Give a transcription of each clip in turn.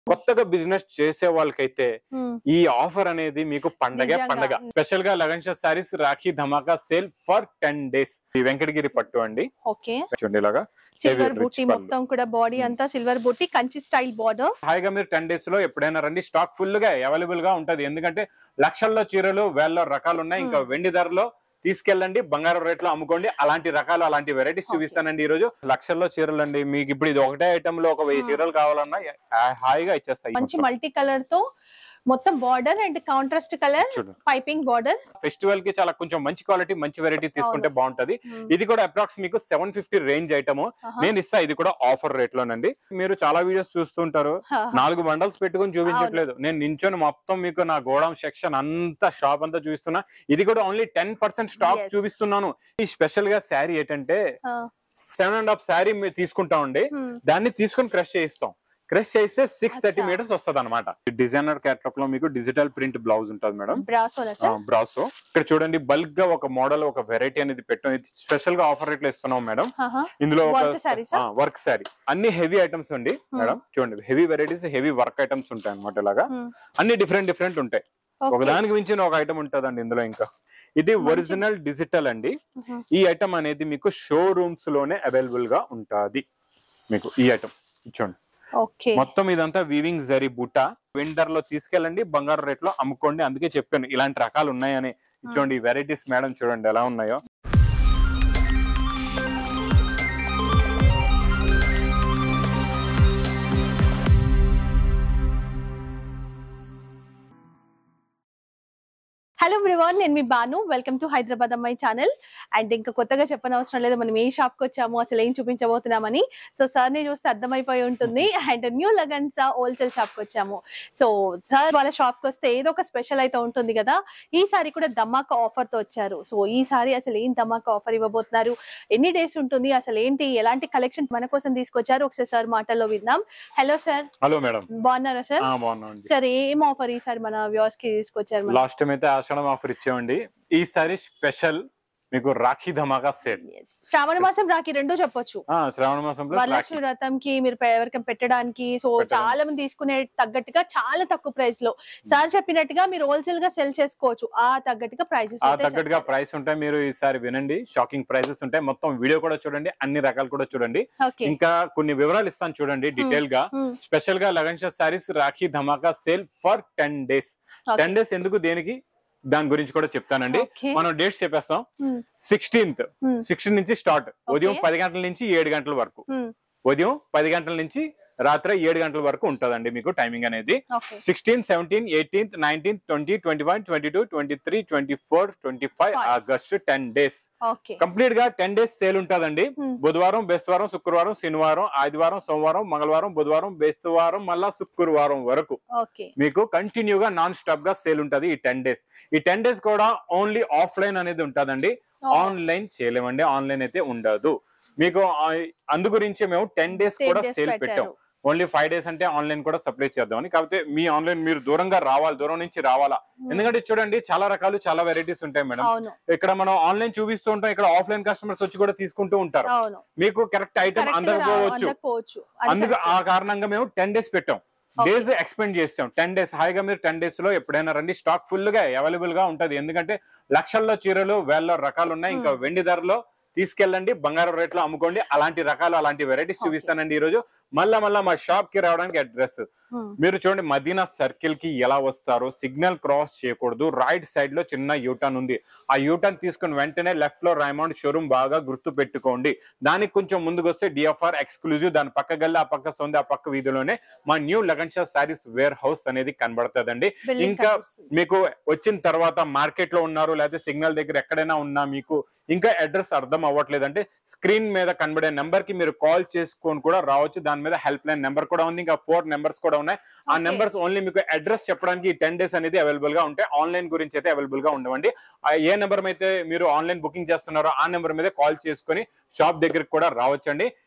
కొత్తగా బిజినెస్ చేసే వాళ్ళకైతే ఉమ్, ఈ ఆఫర్ అనేది మీకు పండగే నిజంగా. పండగ స్పెషల్ గా లగన్ షా సారీస్ రాఖీ ధమాకా సేల్ ఫర్ టెన్ డేస్ ఈ వెంకటగిరి పట్టు అండి ఓకే చూడండి ఇలాగా సిల్వర్ rich బూటీ పళ్ళు. మొత్తం కూడా బాడీ అంతా సిల్వర్ బూటీ కంచి స్టైల్ బార్డర్ హాయిగా మీరు టెన్ డేస్ లో ఎప్పుడైనా రండి స్టాక్ ఫుల్ గా అవైలబుల్ గా ఉంటది ఎందుకంటే లక్షల్లో చీరలు వేల రకాలు ఉన్నాయి ఇంకా Hmm. వెండి ధరలో తీసుకెళ్ళండి బంగారం రేట్లో అమ్ముకోండి అలాంటి రకాలు అలాంటి వెరైటీస్ Okay. చూపిస్తానండి ఈ రోజు లక్షల్లో చీరలు అండి మీకు ఇప్పుడు ఇది ఒకటే ఐటమ్ లో ఒక వెయ్యి Hmm. చీరలు కావాలన్నా హా- హాయిగా ఇచ్చేస్తాయి మంచి మల్టీ కలర్ తో మొత్తం బార్డర్ అండ్ కాంట్రాస్ట్ కలర్ చూడు పైపింగ్ బార్డర్ ఫెస్టివల్ కి చాలా కొంచెం మంచి క్వాలిటీ మంచి వెరైటీ తీసుకుంటే అవును. బాగుంటది ఇది కూడా అప్రాక్స్ మీకు సెవెన్ ఫిఫ్టీ రేంజ్ ఐటమ్ నేను ఇస్తా ఇది కూడా ఆఫర్ రేట్ లోనండి మీరు చాలా వీడియోస్ చూస్తుంటారు నాలుగు బండల్స్ పెట్టుకొని చూపించట్లేదు నేను నించొని మొత్తం మీకు నా గోడౌన్ సెక్షన్ అంతా షాప్ అంతా చూపిస్తున్నా ఇది కూడా only ten percent stock Yes. చూపిస్తున్నాను ఈ స్పెషల్ గా శారీ ఏంటంటే సెవెన్ అండ్ హాఫ్ శారీ మీరు తీసుకుంటామండి దాన్ని తీసుకొని క్రష్ చేయిస్తాం క్రష్ చేస్తే సిక్స్ థర్టీ అచ్చా. మీటర్స్ వస్తుంది అనమాట డిజైనర్ క్యాట్లాగ్ లో మీకు డిజిటల్ ప్రింట్ బ్లౌజ్ ఉంటుంది మేడం బ్రాసోనా సార్ బ్రాసో ఇక్కడ చూడండి బల్క్ గా ఒక మోడల్ ఒక వెరైటీ అనేది పెట్టాం ఇది స్పెషల్ గా ఆఫర్ రేట్ లో ఇస్తున్నాం మేడం ఇందులో ఒక Work sarees ఆ? వర్క్ శారీ అన్ని హెవీ ఐటమ్స్ అండి మేడం చూడండి heavy varieties heavy work items ఉంటాయి అనమాట ఇలాగా అన్ని డిఫరెంట్ డిఫరెంట్ ఉంటాయి ఒకదానికి మించిన ఒక ఐటమ్ ఉంటుందండి ఇందులో ఇంకా ఇది మంచి- ఒరిజినల్ డిజిటల్ అండి ఈ ఐటమ్ అనేది మీకు షోరూమ్స్ లోనే అవైలబుల్ గా ఉంటది మీకు ఈ ఐటమ్ చూడండి ఓకే మొత్తం ఇదంతా వీవింగ్ జరీ బుట్ట వింటర్ లో తీసుకెళ్ళండి బంగారు రేట్ లో అమ్ముకోండి అందుకే చెప్పాను ఇలాంటి రకాలు ఉన్నాయని చూడండి ఈ వెరైటీస్ మేడం చూడండి ఎలా ఉన్నాయో హలో ఎవ్రీవన్ నేను మీ Banu welcome to Hyderabad Ammayi channel and ఇంకా కొత్తగా చెప్పనవసరం లేదు మనం ఏ షాప్ కి వచ్చాము అసలు ఏం చూపించబోతున్నామని సో సార్ ని చూస్తే అర్థమైపోయి ఉంటుంది and new Lagansa wholesale shop కి వచ్చాము సో సార్ వాళ్ళ షాప్ కి వస్తే ఏదో ఒక స్పెషల్ అయితే ఉంటుంది కదా ఈసారి కూడా ధమాకా ఆఫర్ తో వచ్చారు సో ఈసారి అసలు ఏం ధమాకా ఆఫర్ ఇవ్వబోతున్నారు ఎన్ని డేస్ ఉంటుంది అసలు ఏంటి ఎలాంటి కలెక్షన్ మన కోసం తీసుకొచ్చారు ఒకసారి సార్ మాటల్లో విందాం హలో సార్ హలో మేడం బాగున్నారా సార్ బాగున్నాండి సార్ ఏం ఆఫర్ ఈసారి మన వ్యూస్ కి తీసుకొచ్చారు మన లాస్ట్ టైం అయితే ఆషాఢం ఆఫర్ ఇచ్చామండి ఈసారి స్పెషల్ మీకు రాఖీ ధమాకా సేల్ శ్రావణ మాసం రాకి రెండో చెప్పొచ్చు శ్రావణ మాసంలో వరలక్ష్మి వ్రతం కి మీరు పె- ఎవరికైనా పెట్టడానికి సో పెట్టడానికి. చాలా మంది తీసుకునే తగ్గట్టుగా చాలా తక్కువ ప్రైస్ లో సార్ చెప్పినట్టుగా మీరు హోల్సేల్ గా సెల్ చేసుకోవచ్చు ఆ తగ్గట్టుగా ప్రైసెస్ ఆ తగ్గట్టుగా ప్రైస్ ఉంటాయి మీరు ఈసారి వినండి షాకింగ్ ప్రైసెస్ ఉంటాయి మొత్తం వీడియో కూడా చూడండి అన్ని రకాలు కూడా చూడండి ఓకే ఇంకా కొన్ని వివరాలు ఇస్తాను చూడండి డీటెయిల్ గా స్పెషల్ గా లగన్ షా సారీస్ రాఖీ ధమాకా sale for ten days ten days ఎందుకు దేనికి దాని గురించి కూడా చెప్తానండి ఓకే మనం డేట్స్ చెప్పేస్తాం సిక్స్టీన్త్ సిక్స్టీన్ నుంచి స్టార్ట్ ఉదయం పది గంటల నుంచి ఏడు గంటల వరకు ఉదయం పది గంటల నుంచి రాత్రి ఏడు గంటల వరకు ఉంటదండి మీకు టైమింగ్ అనేది okay sixteen seventeen eighteenth nineteenth twenty twenty one twenty two twenty three twenty four twenty five Five. August ten days okay complete గా టెన్ డేస్ సేల్ ఉంటదండి బుధవారం బేస్తవారం శుక్రవారం శనివారం ఆదివారం సోమవారం మంగళవారం బుధవారం బేస్తవారం మళ్ళా శుక్రవారం వరకు ఓకే మీకు కంటిన్యూగా నాన్ స్టాప్ గా సేల్ ఉంటది ఈ టెన్ డేస్ ఈ టెన్ డేస్ కూడా ఓన్లీ ఆఫ్లైన్ అనేది ఉంటదండి ఆన్లైన్ చేయలేమండి ఆన్లైన్ అయితే ఉండదు మీకు ఆ- అందు గురించి మేము టెన్ డేస్ కూడా సేల్ పెట్టాం ఓన్లీ ఫైవ్ డేస్ అంటే ఆన్లైన్ కూడా సప్లై చేద్దామని కాకపోతే మీ ఆన్లైన్ మీరు దూరంగా రావాలి దూరం నుంచి రావాలా ఎందుకంటే చూడండి చాలా రకాలు చాలా వెరైటీస్ ఉంటాయి మేడం అవును ఇక్కడ మనం ఆన్లైన్ చూపిస్తూ ఉంటాం ఇక్కడ ఆఫ్లైన్ కస్టమర్స్ వచ్చి కూడా తీసుకుంటూ ఉంటారు అవును మీకు కరెక్ట్ ఐటమ్ Correct గా అందకపోవచ్చు అందకపోవచ్చు అది అందుకు correct. ఆ కారణంగా మేము టెన్ డేస్ పెట్టాం Okay. డేస్ ఎక్స్పెండ్ చేస్తాం టెన్ డేస్ హాయిగా మీరు టెన్ డేస్ లో ఎప్పుడైనా రండి స్టాక్ ఫుల్ గా అవైలబుల్ గా ఉంటది ఎందుకంటే లక్షల్లో చీరలు వేల రకాలు ఉన్నాయి ఇంకా Hmm. వెండి ధరలో తీసుకెళ్ళండి బంగారం రేట్ లో అమ్ముకోండి అలాంటి రకాలు అలాంటి వెరైటీస్ Okay. చూపిస్తానండి ఈ రోజు మళ్ళా మళ్ళా మా షాప్ కి రావడానికి అడ్రస్ Hmm. మీరు చూడండి మదీనా సర్కిల్ కి ఎలా వస్తారో సిగ్నల్ క్రాస్ చేయకూడదు రైట్ సైడ్ లో చిన్న యూటర్న్ ఉంది ఆ యూటర్న్ తీసుకుని వెంటనే లెఫ్ట్ లో రైమౌండ్ షోరూమ్ బాగా గుర్తు పెట్టుకోండి దానికి కొంచెం ముందుకు వస్తే డిఎఫ్ఆర్ ఎక్స్క్లూజివ్ దాని పక్క గల్లి ఆ పక్క సొంది ఆ పక్క వీధిలోనే మా new Lagan Shah sarees warehouse అనేది కనబడుతుందండి Building ఇంకా కనిపిస్తుంది. మీకు వచ్చిన తర్వాత మార్కెట్ లో ఉన్నారు లేకపోతే సిగ్నల్ దగ్గర ఎక్కడైనా ఉన్నా మీకు ఇంకా అడ్రస్ అర్థం అవ్వట్లేదంటే స్క్రీన్ మీద కనబడే నెంబర్ కి మీరు కాల్ చేసుకొని కూడా రావచ్చు దాని మీద హెల్ప్ లైన్ నెంబర్ కూడా ఉంది ఇంకా ఫోర్ నెంబర్స్ కూడా ఉన్నాయి ఆ Okay. నెంబర్స్ ఓన్లీ మీకు అడ్రస్ చెప్పడానికి టెన్ డేస్ అనేది అవైలబుల్ గా ఉంటాయి ఆన్లైన్ గురించి అయితే అవైలబుల్ గా ఉండవండి ఆ ఏ నెంబర్ అయితే మీరు ఆన్లైన్ బుకింగ్ చేస్తున్నారో ఆ నెంబర్ మీద కాల్ చేసుకొని షాప్ దగ్గరికి కూడా రావచ్చండి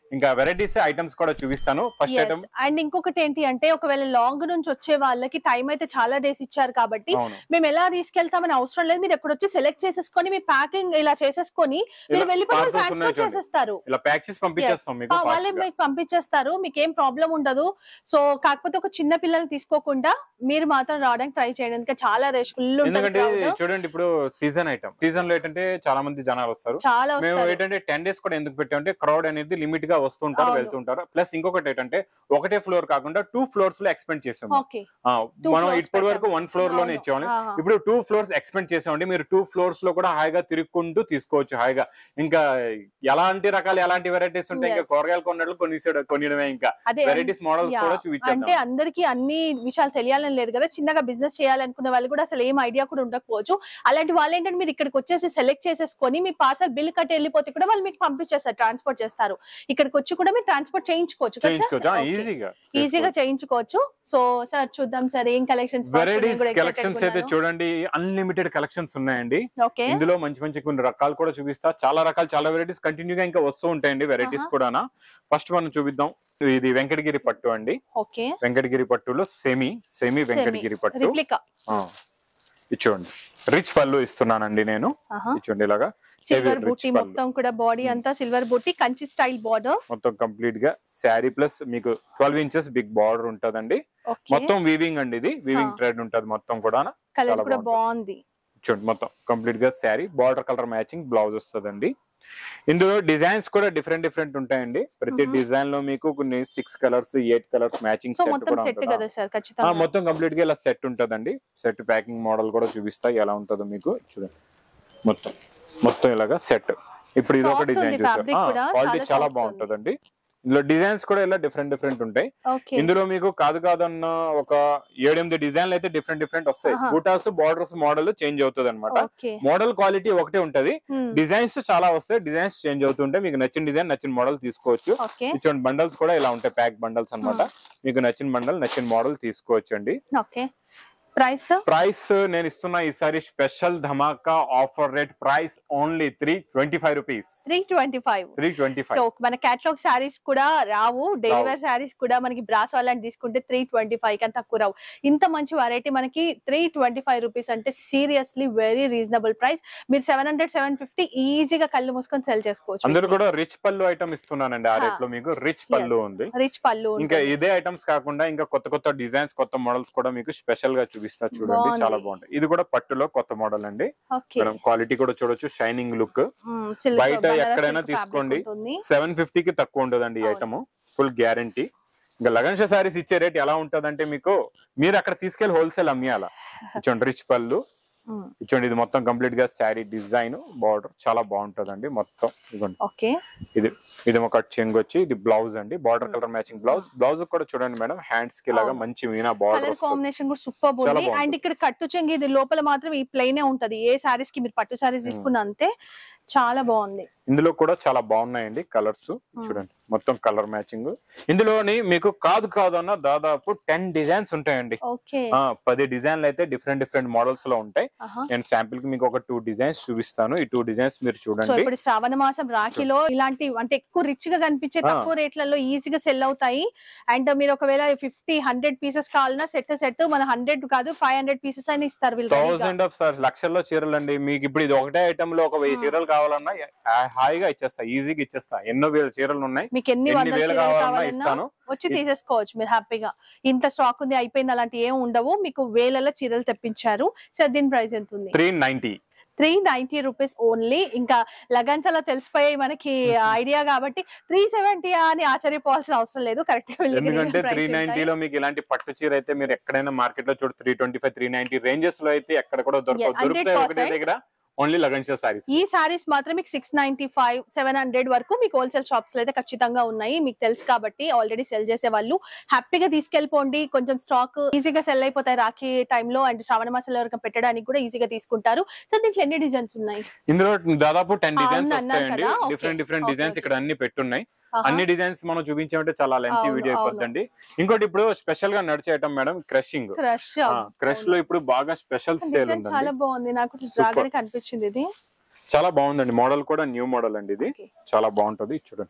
ఇంకా వెరైటీస్ ఐటమ్స్ కూడా చూపిస్తాను ఫస్ట్ ఐటమ్ అండ్ ఇంకొకటి ఏంటి అంటే ఒకవేళ లాంగ్ నుంచి వచ్చే వాళ్ళకి టైం అయితే చాలా డేస్ ఇచ్చారు కాబట్టి అవును మేము ఎలా తీసుకెళ్తామని అవసరం లేదు మీరు ఎక్కడ వచ్చి సెలెక్ట్ చేసేసుకొని మీ ప్యాకింగ్ ఇలా చేసేసుకొని మీరు ఇలా వెళ్ళిపోయి parcels ఉన్నాయి ట్రాన్స్పోర్ట్ చూడండి. చేసేస్తారు ఇలా ప్యాక్ చేసి పంపించేస్తాం మీకు ఆ, వాళ్ళే fast గా. మీకు పంపించేస్తారు మీకు ఏం ప్రాబ్లం ఉండదు సో కాకపోతే ఒక చిన్న పిల్లల్ని తీసుకోకుండా మీరు మాత్రం రావడానికి ట్రై చేయండి ఎందుకంటే చాలా రష్ ఫుల్ ఉంటుంది ఎందుకంటే crowd. చూడండి ఇప్పుడు సీజన్ ఐటమ్ సీజన్ లో ఏంటంటే చాలా మంది జనాలు వస్తారు చాలా మేము వస్తారు ఏంటంటే టెన్ డేస్ కూడా ఎందుకు పెట్టామంటే క్రౌడ్ అనేది లిమిట్ గా వస్తుంటారు అవును. వెళ్తుంటారు ప్లస్ ఇంకొకటి ఏంటంటే ఒకటే ఫ్లోర్ కాకుండా టూ ఫ్లోర్స్ లో ఎక్స్పెండ్ చేసాము ఓకే ఆ, Two మనం floors ఇప్పటి వరకు పెట్టాము. వన్ ఫ్లోర్ లోనే అవును. ఇచ్చేవాళ్ళం ఆహా. ఇప్పుడు టూ ఫ్లోర్స్ ఎక్స్పెండ్ చేసామండి మీరు టూ ఫ్లోర్స్ లో కూడా హాయిగా తిరుక్కుంటూ తీసుకోవచ్చు హాయిగా ఇంకా ఎలాంటి రకాలు ఎలాంటి వెరైటీస్ ఉంటాయి ఇంకా Yes. కూరగాయలు కొన్నట్లు కొనిసాడు కొనియడమే ఇంకా అదే వెరైటీస్ మోడల్స్ Yeah. కూడా అంటే చూపించాం అందరికి అన్ని విషయాలు తెలియాలని లేదు కదా చిన్నగా బిజినెస్ చేయాలనుకునే వాళ్ళు కూడా అసలు ఏం ఐడియా కూడా ఉండకపోవచ్చు అలాంటి వాళ్ళు ఏంటంటే మీరు ఇక్కడికి వచ్చేసి సెలెక్ట్ చేసేసుకొని మీ పార్సల్ బిల్ కట్టి వెళ్ళిపోతే కూడా వాళ్ళు మీకు పంపించేస్తారు ట్రాన్స్పోర్ట్ చేస్తారు ఇక్కడికి వచ్చి కూడా మీరు ట్రాన్స్పోర్ట్ చేయించుకోవచ్చు కదా చేయించుకోవచ్చు సార్? Okay. ఈజీగా ఈజీగా చేయించుకోవచ్చు సో సార్ చూద్దాం సార్ ఏం కలెక్షన్స్ వెరైటీస్ కలెక్షన్స్ అయితే చూడండి అన్లిమిటెడ్ కలెక్షన్స్ ఉన్నాయండి ఓకే ఇందులో మంచి మంచి కొన్ని రకాలు కూడా చూపిస్తా చాలా రకాలు చాలా వెరైటీస్ కంటిన్యూగా ఇంకా వస్తూ ఉంటాయండి వెరైటీస్ ఆహా. కూడా ఫస్ట్ మనం చూపిద్దాం ఇది వెంకటగిరి పట్టు అండి ఓకే వెంకటగిరి పట్టులో సెమీ సెమీ వెంకటగిరి పట్టు రిప్లికా ఆ, ఇది చూడండి రిచ్ పళ్ళు ఇస్తున్నానండి నేను ఇది చూడండి ఇలాగా సిల్వర్ rich బూటీ పళ్ళు. మొత్తం కూడా బాడీ Hmm. అంతా సిల్వర్ బూటీ కంచి స్టైల్ బార్డర్ మొత్తం కంప్లీట్ గా శారీ ప్లస్ మీకు ట్వెల్వ్ ఇంచెస్ బిగ్ బార్డర్ ఉంటదండి ఓకే మొత్తం వీవింగ్ అండి ఇది వీవింగ్ ఆ. థ్రెడ్ ఉంటది మొత్తం కూడా కలర్ చాలా కూడా బాగుంటుంది. బాగుంది చూడండి మొత్తం కంప్లీట్ గా saree border colour matching blouse వస్తుందండి ఇందులో డిజైన్స్ కూడా డిఫరెంట్ డిఫరెంట్ ఉంటాయండి ప్రతి Mhm. డిజైన్ లో మీకు కొన్ని six colours eight colours matching so set మొత్తం కూడా సెట్ ఉంటుంది కదా సార్ ఆ, ఖచ్చితంగా మొత్తం కంప్లీట్ గా ఇలా సెట్ ఉంటదండి సెట్ ప్యాకింగ్ మోడల్ కూడా చూపిస్తా ఎలా ఉంటుందో మీకు చూడండి మొత్తం మొత్తం ఇలాగా సెట్ ఇప్పుడు ఇది ఒక Soft డిజైన్ ఉంది చూసారు fabric కూడా, క్వాలిటీ చాలా చాలా soft బాగుంటదండి ఇందులో డిజైన్స్ కూడా ఇలా డిఫరెంట్ డిఫరెంట్ ఉంటాయి ఓకే ఇందులో మీకు కాదు కాదన్న ఒక ఏడెనిమిది డిజైన్లు అయితే డిఫరెంట్ డిఫరెంట్ వస్తాయి ఆహా. బూటాస్ బార్డర్స్ మోడల్ చేంజ్ అవుతుంది అనమాట ఓకే మోడల్ క్వాలిటీ ఒకటే ఉంటది డిజైన్స్ చాలా వస్తాయి డిజైన్స్ చేంజ్ అవుతుంటే మీకు నచ్చిన డిజైన్ నచ్చిన మోడల్ తీసుకోవచ్చు ఓకే ఇటువంటి బండల్స్ కూడా ఇలా ఉంటాయి ప్యాక్ బండల్స్ అన్నమాట మీకు నచ్చిన బండల్ నచ్చిన మోడల్ తీసుకోవచ్చు అండి ఓకే ప్రైస్ ప్రైస్ నేను ఇస్తున్న ఈసారి స్పెషల్ ధమాకా offer rate price only three twenty five rupees three twenty five three twenty so five మన క్యాటలాగ్ శారీస్ కూడా రావు డైలీ రావు. వేర్ శారీస్ కూడా మనకి బ్రాస్ అలాంటి తీసుకుంటే త్రీ ట్వంటీ ఫైవ్ కన్నా తక్కువ రావు ఇంత మంచి వెరైటీ మనకి త్రీ ట్వంటీ ఫైవ్ రూపీస్ అంటే సీరియస్లీ వెరీ రీజనబుల్ ప్రైస్ మీరు సెవెన్ హండ్రెడ్ సెవెన్ ఫిఫ్టీ ఈజీగా కళ్ళు మూసుకొని సెల్ చేసుకోవచ్చు అందరూ కూడా రిచ్ పళ్ళు ఐటమ్ ఇస్తున్నానండి ఆ ఆ. రేట్ లో మీకు రిచ్ పళ్ళు ఉంది రిచ్ పళ్ళు ఇంకా ఉంటుంది. ఇదే ఐటమ్స్ కాకుండా ఇంకా కొత్త కొత్త డిజైన్స్ కొత్త మోడల్స్ కూడా మీకు స్పెషల్ గా చూపిస్తా చూడండి బాగుంది. చాలా బాగుంటాయి ఇది కూడా పట్టులో కొత్త మోడల్ అండి ఓకే మనం క్వాలిటీ కూడా చూడొచ్చు షైనింగ్ లుక్ మ్మ్, silk, బయట బనారస్ ఎక్కడైనా silk fabric తీసుకోండి. ఉంటుంది. సెవెన్ ఫిఫ్టీ కి తక్కువ ఉండదండి ఈ అవును. ఐటమ్ ఫుల్ గ్యారంటీ ఇంకా లగన్ష సారీస్ ఇచ్చే రేట్ ఎలా ఉంటదంటే మీకు మీరు అక్కడ తీసుకెళ్లి హోల్సేల్ అమ్మియాల ఇచ్చోండి రిచ్ పళ్ళు మ్మ్, ఇచ్చోండి ఇది మొత్తం కంప్లీట్ గా శారీ డిజైన్ బార్డర్ చాలా బాగుంటదండి మొత్తం ఇదిగోండి ఓకే ఇది ఇది ఒక చెంగు వచ్చి ఇది బ్లౌజ్ అండి border colour matching blouse blouse కూడా చూడండి మేడం హ్యాండ్స్ కి లాగా అవును. మంచి మీనా బార్డర్ కలర్ వస్తుంది కాంబినేషన్ కూడా సూపర్ చాలా ఉంది బాగుంది. అండ్ ఇక్కడ కట్టు చెంగి ఇది లోపల మాత్రం ఈ ప్లెయిన్ ఉంటది ఏ సారీస్ కి మీరు పట్టు సారీస్ మ్మ్. తీసుకున్న అంతే చాలా బాగుంది ఇందులో కూడా చాలా బాగున్నాయండి కలర్స్ చూడండి మొత్తం కలర్ మ్యాచింగ్ ఇందులోని మీకు కాదు కాదు అన్న దాదాపు టెన్ డిజైన్స్ ఉంటాయండి ఓకే ఆ పది డిజైన్లు అయితే డిఫరెంట్ డిఫరెంట్ మోడల్స్ లో ఉంటాయి ఆహా. నేను శాంపిల్ కి మీకు ఒక టూ డిజైన్స్ చూపిస్తాను ఈ టూ డిజైన్స్ మీరు సో చూడండి ఇప్పుడు శ్రావణ మాసం రాఖీలో ఇలాంటి అంటే ఎక్కువ రిచ్ గా కనిపించే ఆ. తక్కువ రేట్లలో ఈజీగా సెల్ అవుతాయి అండ్ మీరు ఒకవేళ ఫిఫ్టీ హండ్రెడ్ పీసెస్ కావాలన్నా సెట్ సెట్ మన హండ్రెడ్ కాదు ఫైవ్ హండ్రెడ్ పీసెస్ అయినా ఇస్తారు వీళ్ళు ready గా. థౌసండ్ ఆఫ్ సార్ లక్షల్లో చీరలు అండి మీకు ఇప్పుడు ఇది ఒకటే ఐటమ్ లో ఒక వెయ్యి Hmm. చీరలు కావాలన్నా హా- హాయిగా ఇచ్చేస్తా ఈజీగా ఇచ్చేస్తా ఎన్నో వేల చీరలు ఉన్నాయి మీకు ఎన్ని ఎన్ని వందల వేలు చీరలు కావాలన్నా కావాలన్నా ఇస్తాను వచ్చి ఇది- తీసేసుకోవచ్చు మీరు హ్యాపీగా ఇంత స్టాక్ ఉంది అయిపోయింది అలాంటి ఏం ఉండవు మీకు వేలలో చీరలు తెప్పించారు సో దీని ప్రైస్ ఎంత ఉంది three ninety three ninety rupees only ఇంకా లగన్స్ అలా తెలిసిపోయాయి మనకి ఐడియా కాబట్టి త్రీ సెవెంటీ అని ఆశ్చర్యపోవాల్సిన అవసరం లేదు కరెక్ట్ ఎందుకంటే త్రీ లో మీకు ఇలాంటి పట్టు చీర అయితే మీరు ఎక్కడైనా మార్కెట్ లో చూడు three twenty five three ninety ranges లో అయితే ఎక్కడ కూడా దొరకవు Yeah, దొరుకుతాయి ఒకటే 100%. దగ్గర ఓన్లీ లగన్స్ సారీస్ ఈ సారీస్ మాత్రం మీకు six ninety five seven hundred వరకు మీకు హోల్సేల్ షాప్స్ లో అయితే ఖచ్చితంగా ఉన్నాయి మీకు తెలుసు కాబట్టి ఆల్రెడీ సెల్ చేసే వాళ్ళు హ్యాపీగా తీసుకెళ్ళిపోండి కొంచెం స్టాక్ ఈజీగా సెల్ అయిపోతాయి రాఖీ టైంలో అండ్ శ్రావణ మాసంలో ఎవరికి పెట్టడానికి కూడా ఈజీగా తీసుకుంటారు సో దీంట్లో ఎన్ని డిజైన్స్ ఉన్నాయి ఇందులో దాదాపు టెన్ ఆ, డిజైన్స్ అవును అన్నారు వస్తాయండి కదా? Okay. Different different Okay, designs okay. ఇక్కడ అన్ని పెట్టున్నాయి ఆహా. అన్ని డిజైన్స్ మనం చూపించామంటే చాలా లెంతీ అవును, వీడియో అవును. అయిపోద్దండి ఇంకోటి ఇప్పుడు స్పెషల్ గా నడిచే item madam crushing crush crush లో ఇప్పుడు బాగా స్పెషల్ సేల్ డిజైన్ ఉందండి చాలా బాగుంది నాకు Super. రాగానే కనిపించింది ఇది చాలా బాగుందండి మోడల్ కూడా న్యూ మోడల్ అండి ఇది Okay. చాలా బాగుంటది చూడండి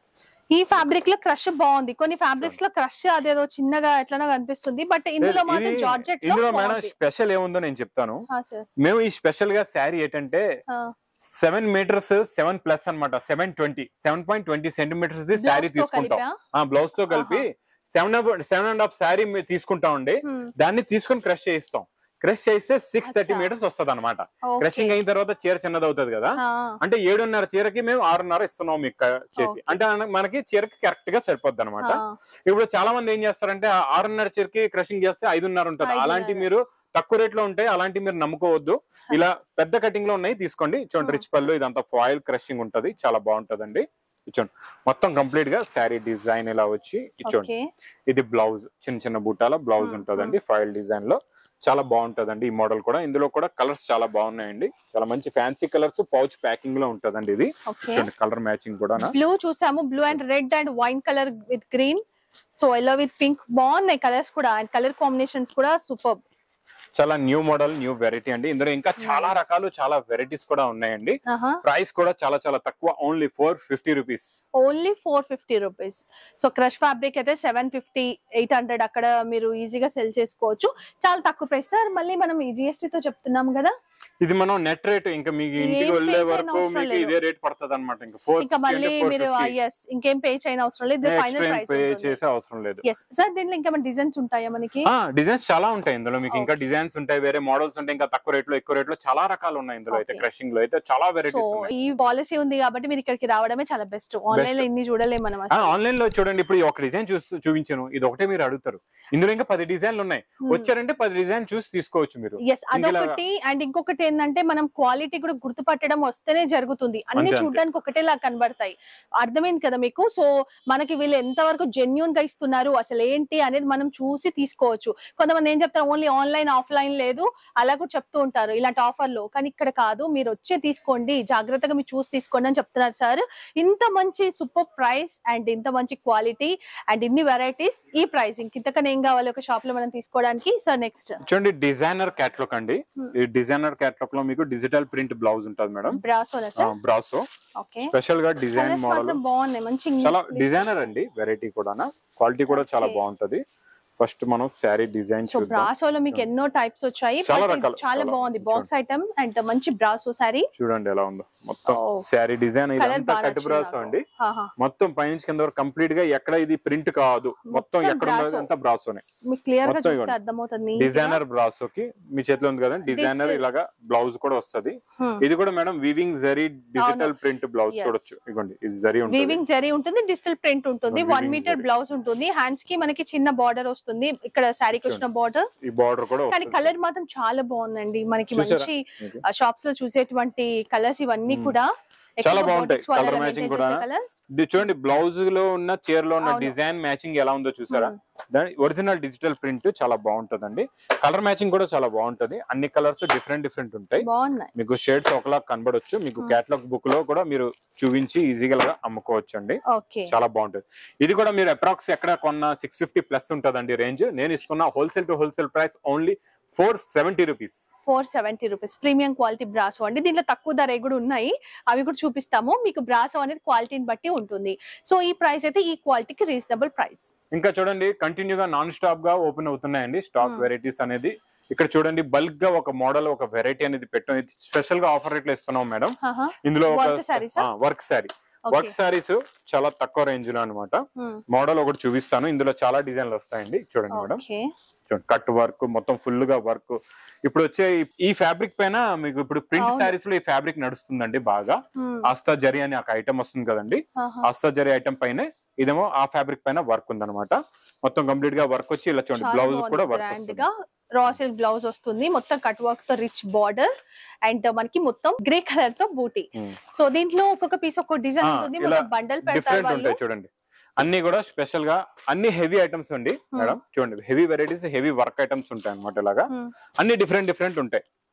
ఈ ఫ్యాబ్రిక్ లో క్రష్ బాగుంది కొన్ని ఫ్యాబ్రిక్స్ లో క్రష్ అదేదో చిన్నగా ఎట్లనో కనిపిస్తుంది బట్ ఇందులో ఇది- మాత్రం జార్జెట్ లో ఇందులో మేడం బాగుంది. స్పెషల్ ఏముందో నేను చెప్తాను ఆ, సార్ మేము ఈ స్పెషల్ గా శారీ ఏంటంటే ఆ, సెవెన్ మీటర్స్ సెవెన్ ప్లస్ అన్నమాట seven twenty seven point twenty centimetres the saree blouse తో తీసుకుంటాం కలిపా? ఆ బ్లౌజ్ తో కలిపి seven seven and half saree మీరు తీసుకుంటామండి హ్మ్. దాన్ని తీసుకొని క్రష్ చేయిస్తాం క్రష్ చేస్తే సిక్స్ థర్టీ అచ్చా. మీటర్స్ వస్తుంది అనమాట ఓకే. క్రషింగ్ అయిన తర్వాత చీర చిన్నది అవుతుంది కదా ఆ, అంటే ఏడున్నర చీరకి మేము ఆరున్నర ఇస్తున్నాం మీకు క- చేసి Okay. అంటే అన- మనకి చీరకి కరెక్ట్ గా సరిపోద్ది అనమాట ఆ, ఇప్పుడు చాలా మంది ఏం చేస్తారంటే ఆ ఆరున్నర చీరకి క్రషింగ్ చేస్తే ఐదున్నర ఉంటుంది ఐదున్నర. అలాంటి మీరు తక్కువ రేట్ లో ఉంటాయి అలాంటి మీరు నమ్ముకోవద్దు ఇలా పెద్ద కటింగ్ లో ఉన్నాయి తీసుకోండి చూడండి Hmm. రిచ్ పళ్ళు ఇదంతా ఫాయిల్ క్రషింగ్ ఉంటది చాలా బాగుంటదండి ఇచ్చోండి మొత్తం కంప్లీట్ గా శారీ డిజైన్ ఇలా వచ్చి ఇచ్చోండి ఓకే ఇది బ్లౌజ్ చిన్న చిన్న బూటాల బ్లౌజ్ Hmm, ఉంటదండి ఫాయిల్ డిజైన్ లో చాలా బాగుంటదండి ఈ మోడల్ కూడా ఇందులో కూడా కలర్స్ చాలా బాగున్నాయండి చాలా మంచి ఫ్యాన్సీ కలర్స్ పౌచ్ ప్యాకింగ్ లో ఉంటదండి ఇది ఓకే చూడండి కలర్ మ్యాచింగ్ కూడా బ్లూ చూసాము blue and red and wine colour with green so yellow with pink బాగున్నాయి కలర్స్ కూడా అండ్ కలర్ కాంబినేషన్స్ కూడా సూపర్ చాలా న్యూ మోడల్ న్యూ వెరైటీ అండి ఇందులో ఇంకా చాలా Nice. రకాలు చాలా వెరైటీస్ కూడా ఉన్నాయండి ప్రైస్ కూడా చాలా చాలా తక్కువ only four fifty rupees only four fifty rupees so crush fabric అయితే సెవెన్ ఫిఫ్టీ ఎయిట్ హండ్రెడ్ అక్కడ మీరు ఈజీగా సెల్ చేసుకోవచ్చు చాలా తక్కువ ప్రైస్ సార్ మళ్ళీ మనం ఈ GST తో చెప్తున్నాం కదా ఇది మనం నెట్ రేట్ ఇంకా మీకు ఏం ఇంటికి pay వెళ్ళే చేయని వరకు అవసరం మీకు లేదు. ఇదే రేట్ పడుతుంది అనమాట ఇంకా ఫోర్ ఇంకా మళ్ళీ మీరు ఎస్ ఇంకేం పే చేయని అవసరం లేదు ఫైనల్ ఎక్స్ట్రా పే ప్రైస్ చేసే అవసరం లేదు ఎస్ సార్ దీంట్లో ఇంకా డిజైన్స్ ఉంటాయా మనకి డిజైన్స్ చాలా ఉంటాయి ఇందులో మీకు ఇంకా డిజైన్స్ ఉంటాయి వేరే మోడల్స్ ఉంటాయి ఇంకా తక్కువ రేట్ లో ఎక్కువ రేట్ లో చాలా రకాలు ఉన్నాయి ఇందులో అయితే Okay. క్రషింగ్ లో అయితే చాలా సో వెరైటీస్ ఉన్నాయి ఈ పాలసీ ఉంది కాబట్టి మీరు ఇక్కడికి రావడమే చాలా బెస్ట్ ఆన్లైన్ లో ఇన్ని చూడలేము మనం అసలు. ఆన్లైన్ లో చూడండి ఇప్పుడు ఈ ఒక డిజైన్ చూసి చూపించాను ఇది ఒకటే మీరు అడుగుతారు ఇందులో ఇంకా పది డిజైన్లు ఉన్నాయి Hmm. వచ్చారంటే పది డిజైన్ చూసి తీసుకోవచ్చు మీరు ఎస్ అదొకటి అండ్ ఇంకొకటి ఏంటంటే మనం క్వాలిటీ కూడా గుర్తుపట్టడం వస్తేనే జరుగుతుంది అన్ని అంతే, అంతే. చూడడానికి ఒకటేలా కనబడతాయి అర్థమైంది కదా మీకు సో మనకి వీళ్ళు ఎంతవరకు జెన్యున్ గా ఇస్తున్నారు అసలు ఏంటి అనేది మనం చూసి తీసుకోవచ్చు కొంతమంది ఏం చెప్తారు ఓన్లీ ఆన్లైన్ ఆఫ్లైన్ లేదు అలా కూడా చెప్తూ ఉంటారు ఇలాంటి ఆఫర్లు కానీ ఇక్కడ కాదు మీరు వచ్చే తీసుకోండి జాగ్రత్తగా మీరు చూసి తీసుకోండి అని చెప్తున్నారు సార్ ఇంత మంచి సూపర్ ప్రైస్ అండ్ ఇంత మంచి క్వాలిటీ అండ్ ఇన్ని వెరైటీస్ ఈ ప్రైస్ ఇంతకన్నా ఏం కావాలి ఒక షాప్ లో మనం తీసుకోవడానికి సార్ నెక్స్ట్ చూడండి డిజైనర్ క్యాట్లాగ్ అండి Hmm. ఈ డిజైనర్ క్యాట్లాగ్ లో మీకు డిజిటల్ ప్రింట్ బ్లౌజ్ ఉంటుంది మేడం బ్రాసోనా సార్ బ్రాసో ఓకే స్పెషల్ గా డిజైన్ కలర్స్ మోడల్ మాత్రం బాగున్నాయి మంచి చాలా డిజైనర్ అండి వెరైటీ కూడా క్వాలిటీ కూడా చాలా Okay. బాగుంటది ఫస్ట్ మనం శారీ డిజైన్ సో చూద్దాం బ్రాసోలో మీకు ఎన్నో టైప్స్ వచ్చాయి చాలా but ఇది రకాలు, చాలా చాలా. బాగుంది బాక్స్ ఐటమ్ అండ్ మంచి బ్రాసో సారీ చూడండి ఎలా ఉందో మొత్తం Oh. శారీ డిజైన్ కలర్ ఇదంతా బాగా కట్ బ్రాసో అండి ఆహా. మొత్తం పైనుంచి కింద వరకు కంప్లీట్ గా ఎక్కడ ఇది ప్రింట్ కాదు మొత్తం మొత్తం ఎక్కడ ఉన్నది brasso. అంతా బ్రాసోనే మీకు క్లియర్ గా మొత్తం చూస్తే ఇవ్వండి. అర్థమవుతుంది neat గా. డిజైనర్ బ్రాసోకి మీ చేతిలో ఉంది కదా డిజైనర్ Digital. ఇలాగా బ్లౌజ్ కూడా వస్తది Hmm. ఇది కూడా మేడం వీవింగ్ జరీ డిజిటల్ ప్రింట్ బ్లౌజ్ Yes. చూడొచ్చు ఇగోండి ఇది జరీ ఉంటుంది వీవింగ్ జరీ ఉంటుంది డిజిటల్ ప్రింట్ ఉంటుంది Weaving one metre zari. Blouse ఉంటుంది హ్యాండ్స్ కి మనకి చిన్న బార్డర్ వస్తుంది ఇక్కడ శారీకి వచ్చిన బార్డర్ ఈ బార్డర్ కూడా కానీ వస్తుంది కలర్ మాత్రం చాలా బాగుందండి మనకి చూసారా? మంచి మీకు. షాప్స్ లో చూసేటువంటి కలర్స్ ఇవన్నీ Hmm. కూడా చాలా బాగుంటాయి. Colour matching కూడా. కలర్స్ ఇది చూడండి బ్లౌజ్ లో ఉన్న చీర లో ఉన్న అవును. డిజైన్ మ్యాచింగ్ ఎలా ఉందో చూసారా దాని ఒరిజినల్ డిజిటల్ ప్రింట్ చాలా బాగుంటదండి కలర్ మ్యాచింగ్ కూడా చాలా బాగుంటది అన్ని కలర్స్ డిఫరెంట్ డిఫరెంట్ ఉంటాయి బాగున్నాయి మీకు షేడ్స్ ఒకలా కనబడొచ్చు మీకు Hmm. కేటలాగ్ బుక్ లో కూడా మీరు చూపించి ఈజీగా అమ్ముకోవచ్చు అండి ఓకే చాలా బాగుంటది ఇది కూడా మీరు అప్రాక్స్ ఎక్కడ కొన్న సిక్స్ ఫిఫ్టీ ప్లస్ ఉంటదండి రేంజ్ నేను ఇస్తున్న wholesale to wholesale price only four seventy rupees four seventy rupees premium quality brasso అండి దీంట్లో తక్కువ ధర కూడా ఉన్నాయి అవి కూడా చూపిస్తాము మీకు బ్రాసో అనేది క్వాలిటీని బట్టి ఉంటుంది సో ఈ ప్రైస్ అయితే ఈ క్వాలిటీకి రీజనబుల్ ప్రైస్ ఇంకా చూడండి కంటిన్యూగా నాన్ స్టాప్ గా ఓపెన్ అవుతున్నాయండి స్టాక్ Hmm. వెరైటీస్ అనేది ఇక్కడ చూడండి బల్క్ గా ఒక మోడల్ ఒక వెరైటీ అనేది పెట్టాం ఇది స్పెషల్ గా ఆఫర్ రేట్లు ఇస్తున్నాం మేడం ఇందులో ఒక Work sarees ఆ? వర్క్ శారీ వర్క్ శారీస్ చాలా తక్కువ రేంజ్ లో అనమాట మోడల్ ఒకటి చూపిస్తాను ఇందులో చాలా డిజైన్లు వస్తాయండి చూడండి మేడం ఓకే చూడండి కట్ వర్క్ మొత్తం ఫుల్ గా వర్క్ ఇప్పుడు వచ్చే ఈ- ఈ ఫ్యాబ్రిక్ పైన మీకు ఇప్పుడు ప్రింట్ అవును. శారీస్ లో ఈ ఫ్యాబ్రిక్ నడుస్తుందండి బాగా ఆస్తా జరీ అని ఒక ఐటమ్ వస్తుంది కదండి ఆస్తా జరీ ఐటమ్ పైన ఇదేమో ఆ ఫ్యాబ్రిక్ పైన వర్క్ ఉందన్నమాట మొత్తం కంప్లీట్ గా వర్క్ వచ్చి ఇలా చూడండి బ్లౌజ్ కూడా వర్క్ గ్రాండ్ వస్తుంది గా రా సిల్క్ బ్లౌజ్ వస్తుంది మొత్తం కట్ వర్క్ తో రిచ్ బార్డర్ అండ్ మనకి మొత్తం గ్రే కలర్ తో బూటీ Hmm. సో దీంట్లో ఒక్కొక్క పీస్ ఒక్కొక్క డిజైన్ ఆ, ఉంటుంది ఇలా మొత్తం బండల్ పెడతారు డిఫరెంట్ వాళ్ళు ఉంటాయి చూడండి అన్ని కూడా స్పెషల్ గా అన్ని హెవీ ఐటమ్స్ అండి Hmm. మేడం చూడండి heavy varieties heavy work items ఉంటాయి అన్నమాట ఇలాగా Hmm. అన్ని డిఫరెంట్ డిఫరెంట్ ఉంటాయి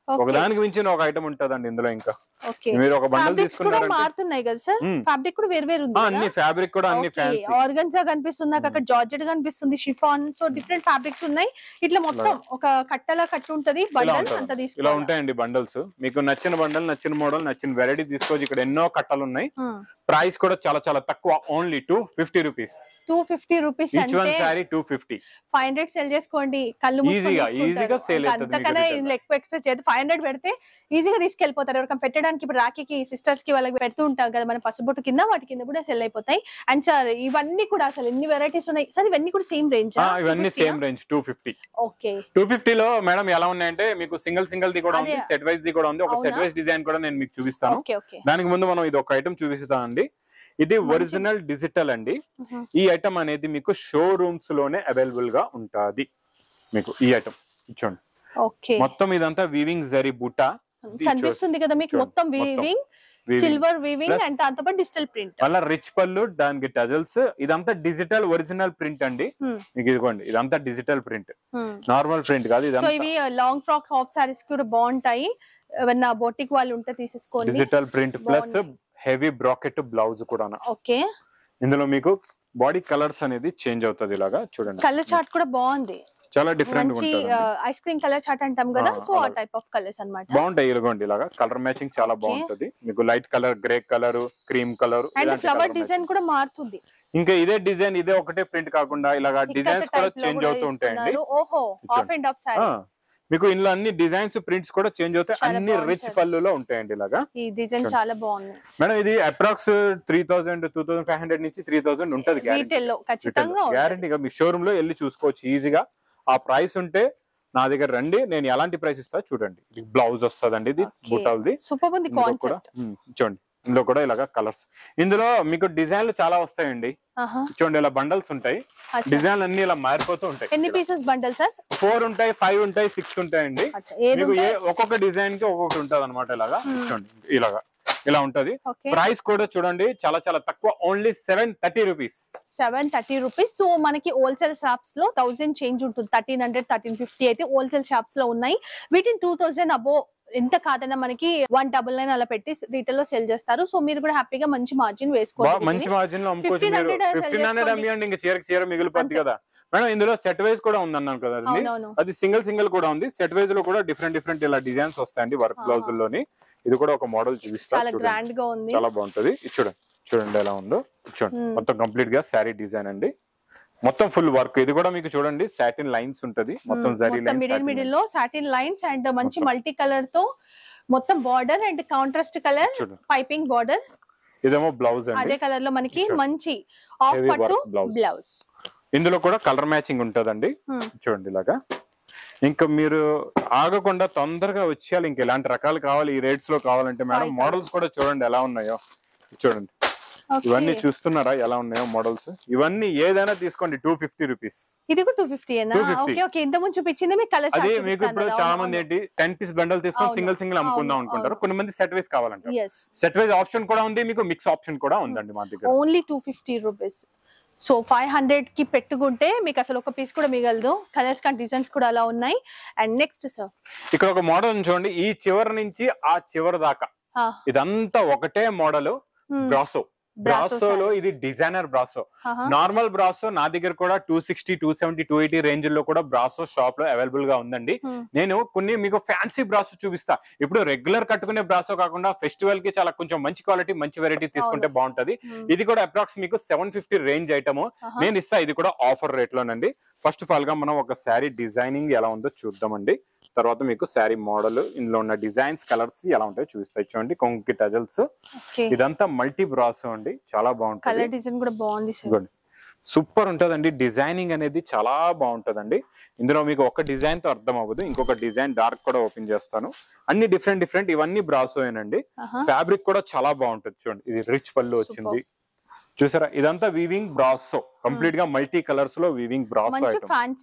ఒక దానికి మించిన ఒక ఐటమ్ ఉంటదండి ఇందులో ఇంకా ఓకే మీరు ఒక బండల్ ఫ్యాబ్రిక్స్ కూడా తీసుకున్నారంటే మారుతున్నాయి కదా సార్ మ్మ్. ఫ్యాబ్రిక్ కూడా వేరు వేరు ఉంది ఆ, కదా? అన్ని ఫ్యాబ్రిక్ కూడా అన్ని ఫ్యాన్సీ ఆర్గన్జా కనిపిస్తుంది నాకు అక్కడ జార్జెట్ కనిపిస్తుంది షిఫాన్ సో డిఫరెంట్ ఫ్యాబ్రిక్స్ ఉన్నాయి ఇట్లా మొత్తం ఒక కట్టలా కట్టు ఉంటది బండల్ ఉంటుంది. అంత ఇలా తీసుకోవాలి ఉంటాయండి బండల్స్ మీకు నచ్చిన బండల్ నచ్చిన మోడల్ నచ్చిన వెరైటీ తీసుకోవచ్చు ఇక్కడ ఎన్నో కట్టలు ఉన్నాయి ప్రైస్ కూడా చాలా చాలా తక్కువ only two fifty rupees two fifty rupees each one అంటే saree two fifty five hundred sell చేసుకోండి కళ్ళు మూసుకొని Easy గా, తీసుకుంటారు. easy గా sale ఇంకా అవుతుంది అంతకన్నా మీకు ఇందులో ఎక్కువ ఎక్స్ప్రెస్ చేయదు ఫైవ్ హండ్రెడ్ పెడితే ఈజీగా తీసుకెళ్లిపోతారు ఎవరికైనా పెట్టడానికి ఇప్పుడు రాఖీకి సిస్టర్స్ కి వాళ్ళకి పెడుతూ ఉంటాం కదా మన పసుబొట్టు కింద వాటి కింద కూడా సెల్ అయిపోతాయి అండ్ సార్ ఇవన్నీ కూడా అసలు ఎన్ని వెరైటీస్ ఉన్నాయి సార్ ఇవన్నీ కూడా సేమ్ రేంజ్ ఇవన్నీ same range two fifty okay two లో మేడం ఎలా ఉన్నాయంటే మీకు సింగిల్ సింగిల్ ది కూడా ఉంది అదే. సెట్ వైజ్ ది కూడా ఉంది ఒక అవునా? సెట్ వైజ్ డిజైన్ కూడా నేను మీకు చూపిస్తాను ఓకే ఓకే దానికి ముందు మనం ఇది ఒక ఐటమ్ చూపిస్తానండి ఇది మంచి- ఒరిజినల్ డిజిటల్ అండి ఈ ఐటమ్ అనేది మీకు షోరూమ్స్ లోనే అవైలబుల్ గా ఉంటది మీకు ఈ ఐటమ్ చూడండి ఓకే మొత్తం ఇదంతా వీవింగ్ జరీ బుట్ట ఇది కనిపిస్తుంది కదా మీకు చూడండి, మొత్తం మొత్తం. Weaving weaving silver weaving Plus- and దాంతో డిజిటల్ ప్రింట్ మళ్ళీ రిచ్ పళ్ళు దానికి టజల్స్ ఇదంతా డిజిటల్ ఒరిజినల్ ప్రింట్ అండి Hmm. మీకు ఇదిగోండి ఇదంతా డిజిటల్ ప్రింట్ నార్మల్ ప్రింట్ కాదు సో ఇదంతా ఇవి లాంగ్ ఫ్రాక్ హాఫ్ సారీస్ కూడా బాగుంటాయి ఏమన్నా బొటిక్ వాళ్ళు ఉంటే తీసేసుకోండి డిజిటల్ ప్రింట్ ప్లస్ బాగున్నాయి. హెవీ బ్రాకెట్ బ్లౌజ్ కూడా ఓకే ఇందులో మీకు బాడీ కలర్స్ అనేది చేంజ్ అవుతుంది ఇలాగా చూడండి కలర్ చార్ట్ కూడా బాగుంది చాలా డిఫరెంట్ మంచి ఉంటుంది ఐస్ క్రీమ్ కలర్ చార్ట్ అంటాం కదా ఆ, సో ఆ అలాగే. టైప్ ఆఫ్ కలర్స్ అన్నమాట బాగుంటాయి ఇలాగోండి ఇలాగా కలర్ మ్యాచింగ్ చాలా Okay. బాగుంటది మీకు light colour grey colour cream colour and flower design కూడా మారుతుంది ఇంకా ఇదే డిజైన్ ఇదే ఒకటే ప్రింట్ కాకుండా ఇలాగా ఇక్కత డిజైన్స్ కూడా type లో చేంజ్ కూడా అవుతూ ఉంటాయండి ఇస్తున్నారు. ఓహో చూడండి. ఆఫ్ అండ్ ఆఫ్ సారీ ఆ, మీకు ఇందులో అన్ని డిజైన్స్ ప్రింట్స్ కూడా చేంజ్ అవుతాయి చాలా అన్ని బాగుంది రిచ్ సార్. పళ్ళులో ఉంటాయండి ఇలాగా ఈ డిజైన్ చూడండి. చాలా బాగుంది మేడం ఇది approx three thousand two thousand five hundred నుంచి త్రీ థౌసండ్ ఉంటది గ్యారెంటీ రీటైల్ లో ఖచ్చితంగా ఉంటుంది. గ్యారంటీగా మీ షోరూమ్ లో వెళ్ళి చూసుకోవచ్చు ఈజీగా ఆ ప్రైస్ ఉంటే నా దగ్గర రండి నేను ఎలాంటి ప్రైస్ ఇస్తా చూడండి ఇది బ్లౌజ్ వస్తుందండి ఇది Okay. బుటాల్ది సూపర్ ఉంది ఇందులో కూడా కాన్సెప్ట్ ఉమ్, చూడండి ఇందులో కూడా ఇలాగా కలర్స్ ఇందులో మీకు డిజైన్లు చాలా వస్తాయండి చూడండి ఇలా బండల్స్ ఉంటాయి డిజైన్లు అన్ని ఇలా మారిపోతూ ఎన్ని ఉంటాయి పీసెస్ బండల్ సార్ ఫోర్ ఉంటాయి ఫైవ్ ఉంటాయి సిక్స్ ఉంటాయండి ఏది మీకు ఏ ఉంటాయి ఒక్కొక్క డిజైన్ కి ఒక్కొక్కటి ఉంటది అనమాట ఇలాగా Hmm. చూడండి ఇలాగా ఇలా ఉంటది ఓకే ప్రైస్ కూడా చూడండి చాలా చాలా తక్కువ only seven thirty rupees seven thirty rupees so మనకి హోల్సేల్ షాప్స్ లో థౌసండ్ చేంజ్ ఉంటుంది థర్టీన్ హండ్రెడ్ థర్టీన్ ఫిఫ్టీ అయితే హోల్సేల్ షాప్స్ లో ఉన్నాయి వీటిని టూ థౌసండ్ అబో ఎంత కాదన్నా మనకి వన్ డబుల్ నైన్ అలా పెట్టి రీటైల్ లో సెల్ చేస్తారు సో మీరు కూడా హ్యాపీగా మంచి మార్జిన్ వేసుకోవాలి మంచి మార్జిన్ లో అమ్ముకోవచ్చు 1500 మీరు sell ఫిఫ్టీన్ హండ్రెడ్ చేసుకోండి. అమ్మియండి ఇంకా చీర చీర మిగిలిపోద్ది అంతే. కదా మేడం ఇందులో సెట్ వైజ్ కూడా ఉంది అన్నాను కదా అది అవునవును అది సింగిల్ సింగిల్ కూడా ఉంది సెట్ వైజ్ లో కూడా డిఫరెంట్ డిఫరెంట్ ఇలా డిజైన్స్ వస్తాయండి వర్క్ ఆహా. బ్లౌజ్ లోని ఇది కూడా ఒక మోడల్ చూపిస్తా చాలా చూడండి గ్రాండ్ గా ఉంది చాలా బాగుంటది ఇది చూడండి చూడండి ఎలా ఉందో ఇది చూడండి Hmm. మొత్తం కంప్లీట్ గా శారీ డిజైన్ అండి మొత్తం ఫుల్ వర్క్ ఇది కూడా మీకు చూడండి సాటిన్ లైన్స్ ఉంటది మొత్తం జరీ మొత్తం మిడిల్ మిడిల్ లైన్స్ లో సాటిన్ లైన్స్ అండ్ మంచి మొత్తం. మల్టీ కలర్ తో మొత్తం బార్డర్ అండ్ కాంట్రాస్ట్ కలర్ చూడండి పైపింగ్ బార్డర్ ఇదేమో బ్లౌజ్ అదే అండి కలర్ లో మనకి చూడండి. మంచి ఆఫ్ Heavy పట్టు work blouse. బ్లౌజ్ ఇందులో కూడా కలర్ మ్యాచింగ్ ఉంటదండి చూడండి ఇలాగా ఇంకా మీరు ఆగకుండా తొందరగా వచ్చేయాలి ఇంకా ఇలాంటి రకాలు కావాలి ఈ రేట్స్ లో కావాలంటే మేడం Five మోడల్స్ colours. కూడా చూడండి ఎలా ఉన్నాయో చూడండి ఇవన్నీ చూస్తున్నారా ఎలా ఉన్నాయో మోడల్స్ ఇవన్నీ ఏదైనా తీసుకోండి టూ ఫిఫ్టీ రూపీస్ ఇది కూడా టూ ఫిఫ్టీ 250. ఓకే ఓకే ఇంత ముందు చూపించింది మీకు కలర్ అది మీకు ఇప్పుడు చాలా మంది ఏంటి టెన్ పీస్ బండల్ తీసుకొని అవును, సింగిల్ సింగిల్ అమ్ముకుందాం అవును, అనుకుంటారు అవును. కొన్ని మంది సెట్ వైస్ కావాలంటారు ఎస్ సెట్ వైజ్ ఆప్షన్ కూడా ఉంది మీకు మిక్స్ ఆప్షన్ కూడా ఉందండి మా దగ్గర only two fifty rupees so five hundred కి పెట్టుకుంటే మీకు అసలు ఒక పీస్ కూడా మిగలదు కలర్స్ కానీ డిజైన్స్ కూడా అలా ఉన్నాయి అండ్ నెక్స్ట్ సార్ ఇక్కడ ఒక మోడల్ చూడండి ఈ చివరి నుంచి ఆ చివరి దాకా ఇదంతా ఒకటే మోడల్ బ్రాసో బ్రాసోలో ఇది డిజైనర్ బ్రాసో నార్మల్ బ్రాసో నా దగ్గర కూడా two sixty two seventy two eighty range లో కూడా బ్రాసో షాప్ లో అవైలబుల్ గా ఉందండి నేను కొన్ని మీకు ఫ్యాన్సీ బ్రాసో చూపిస్తా ఇప్పుడు రెగ్యులర్ కట్టుకునే బ్రాసో కాకుండా ఫెస్టివల్ కి చాలా కొంచెం మంచి క్వాలిటీ మంచి వెరైటీ తీసుకుంటే బాగుంటది ఇది కూడా అప్రాక్స్ మీకు సెవెన్ ఫిఫ్టీ రేంజ్ ఐటమ్ నేను ఇస్తా ఇది కూడా ఆఫర్ రేట్ లోనండి ఫస్ట్ ఆఫ్ ఆల్ గా మనం ఒక శారీ డిజైనింగ్ ఎలా ఉందో చూద్దామండి తర్వాత మీకు శారీ మోడల్ ఇందులో ఉన్న డిజైన్స్ కలర్స్ ఎలా ఉంటాయో చూపిస్తాయి చూడండి కొంకి టజల్స్ ఓకే ఇదంతా మల్టీ బ్రాసో అండి చాలా బాగుంటుంది కలర్ డిజైన్ కూడా బాగుంది సార్ ఇదిగోండి సూపర్ ఉంటదండి డిజైనింగ్ అనేది చాలా బాగుంటదండి ఇందులో మీకు ఒక డిజైన్ తో అర్థం అవ్వదు ఇంకొక డిజైన్ డార్క్ కూడా ఓపెన్ చేస్తాను అన్ని డిఫరెంట్ డిఫరెంట్ ఇవన్నీ బ్రాసోయేనండి ఫ్యాబ్రిక్ కూడా చాలా బాగుంటుంది చూడండి ఇది రిచ్ పళ్ళు వచ్చింది చూసారా ఇదంతా వీవింగ్ బ్రాసో కంప్లీట్ గా మల్టీ కలర్స్ లో వీవింగ్ బ్రాసో మంచి ఐటమ్ ఫ్యాన్సీ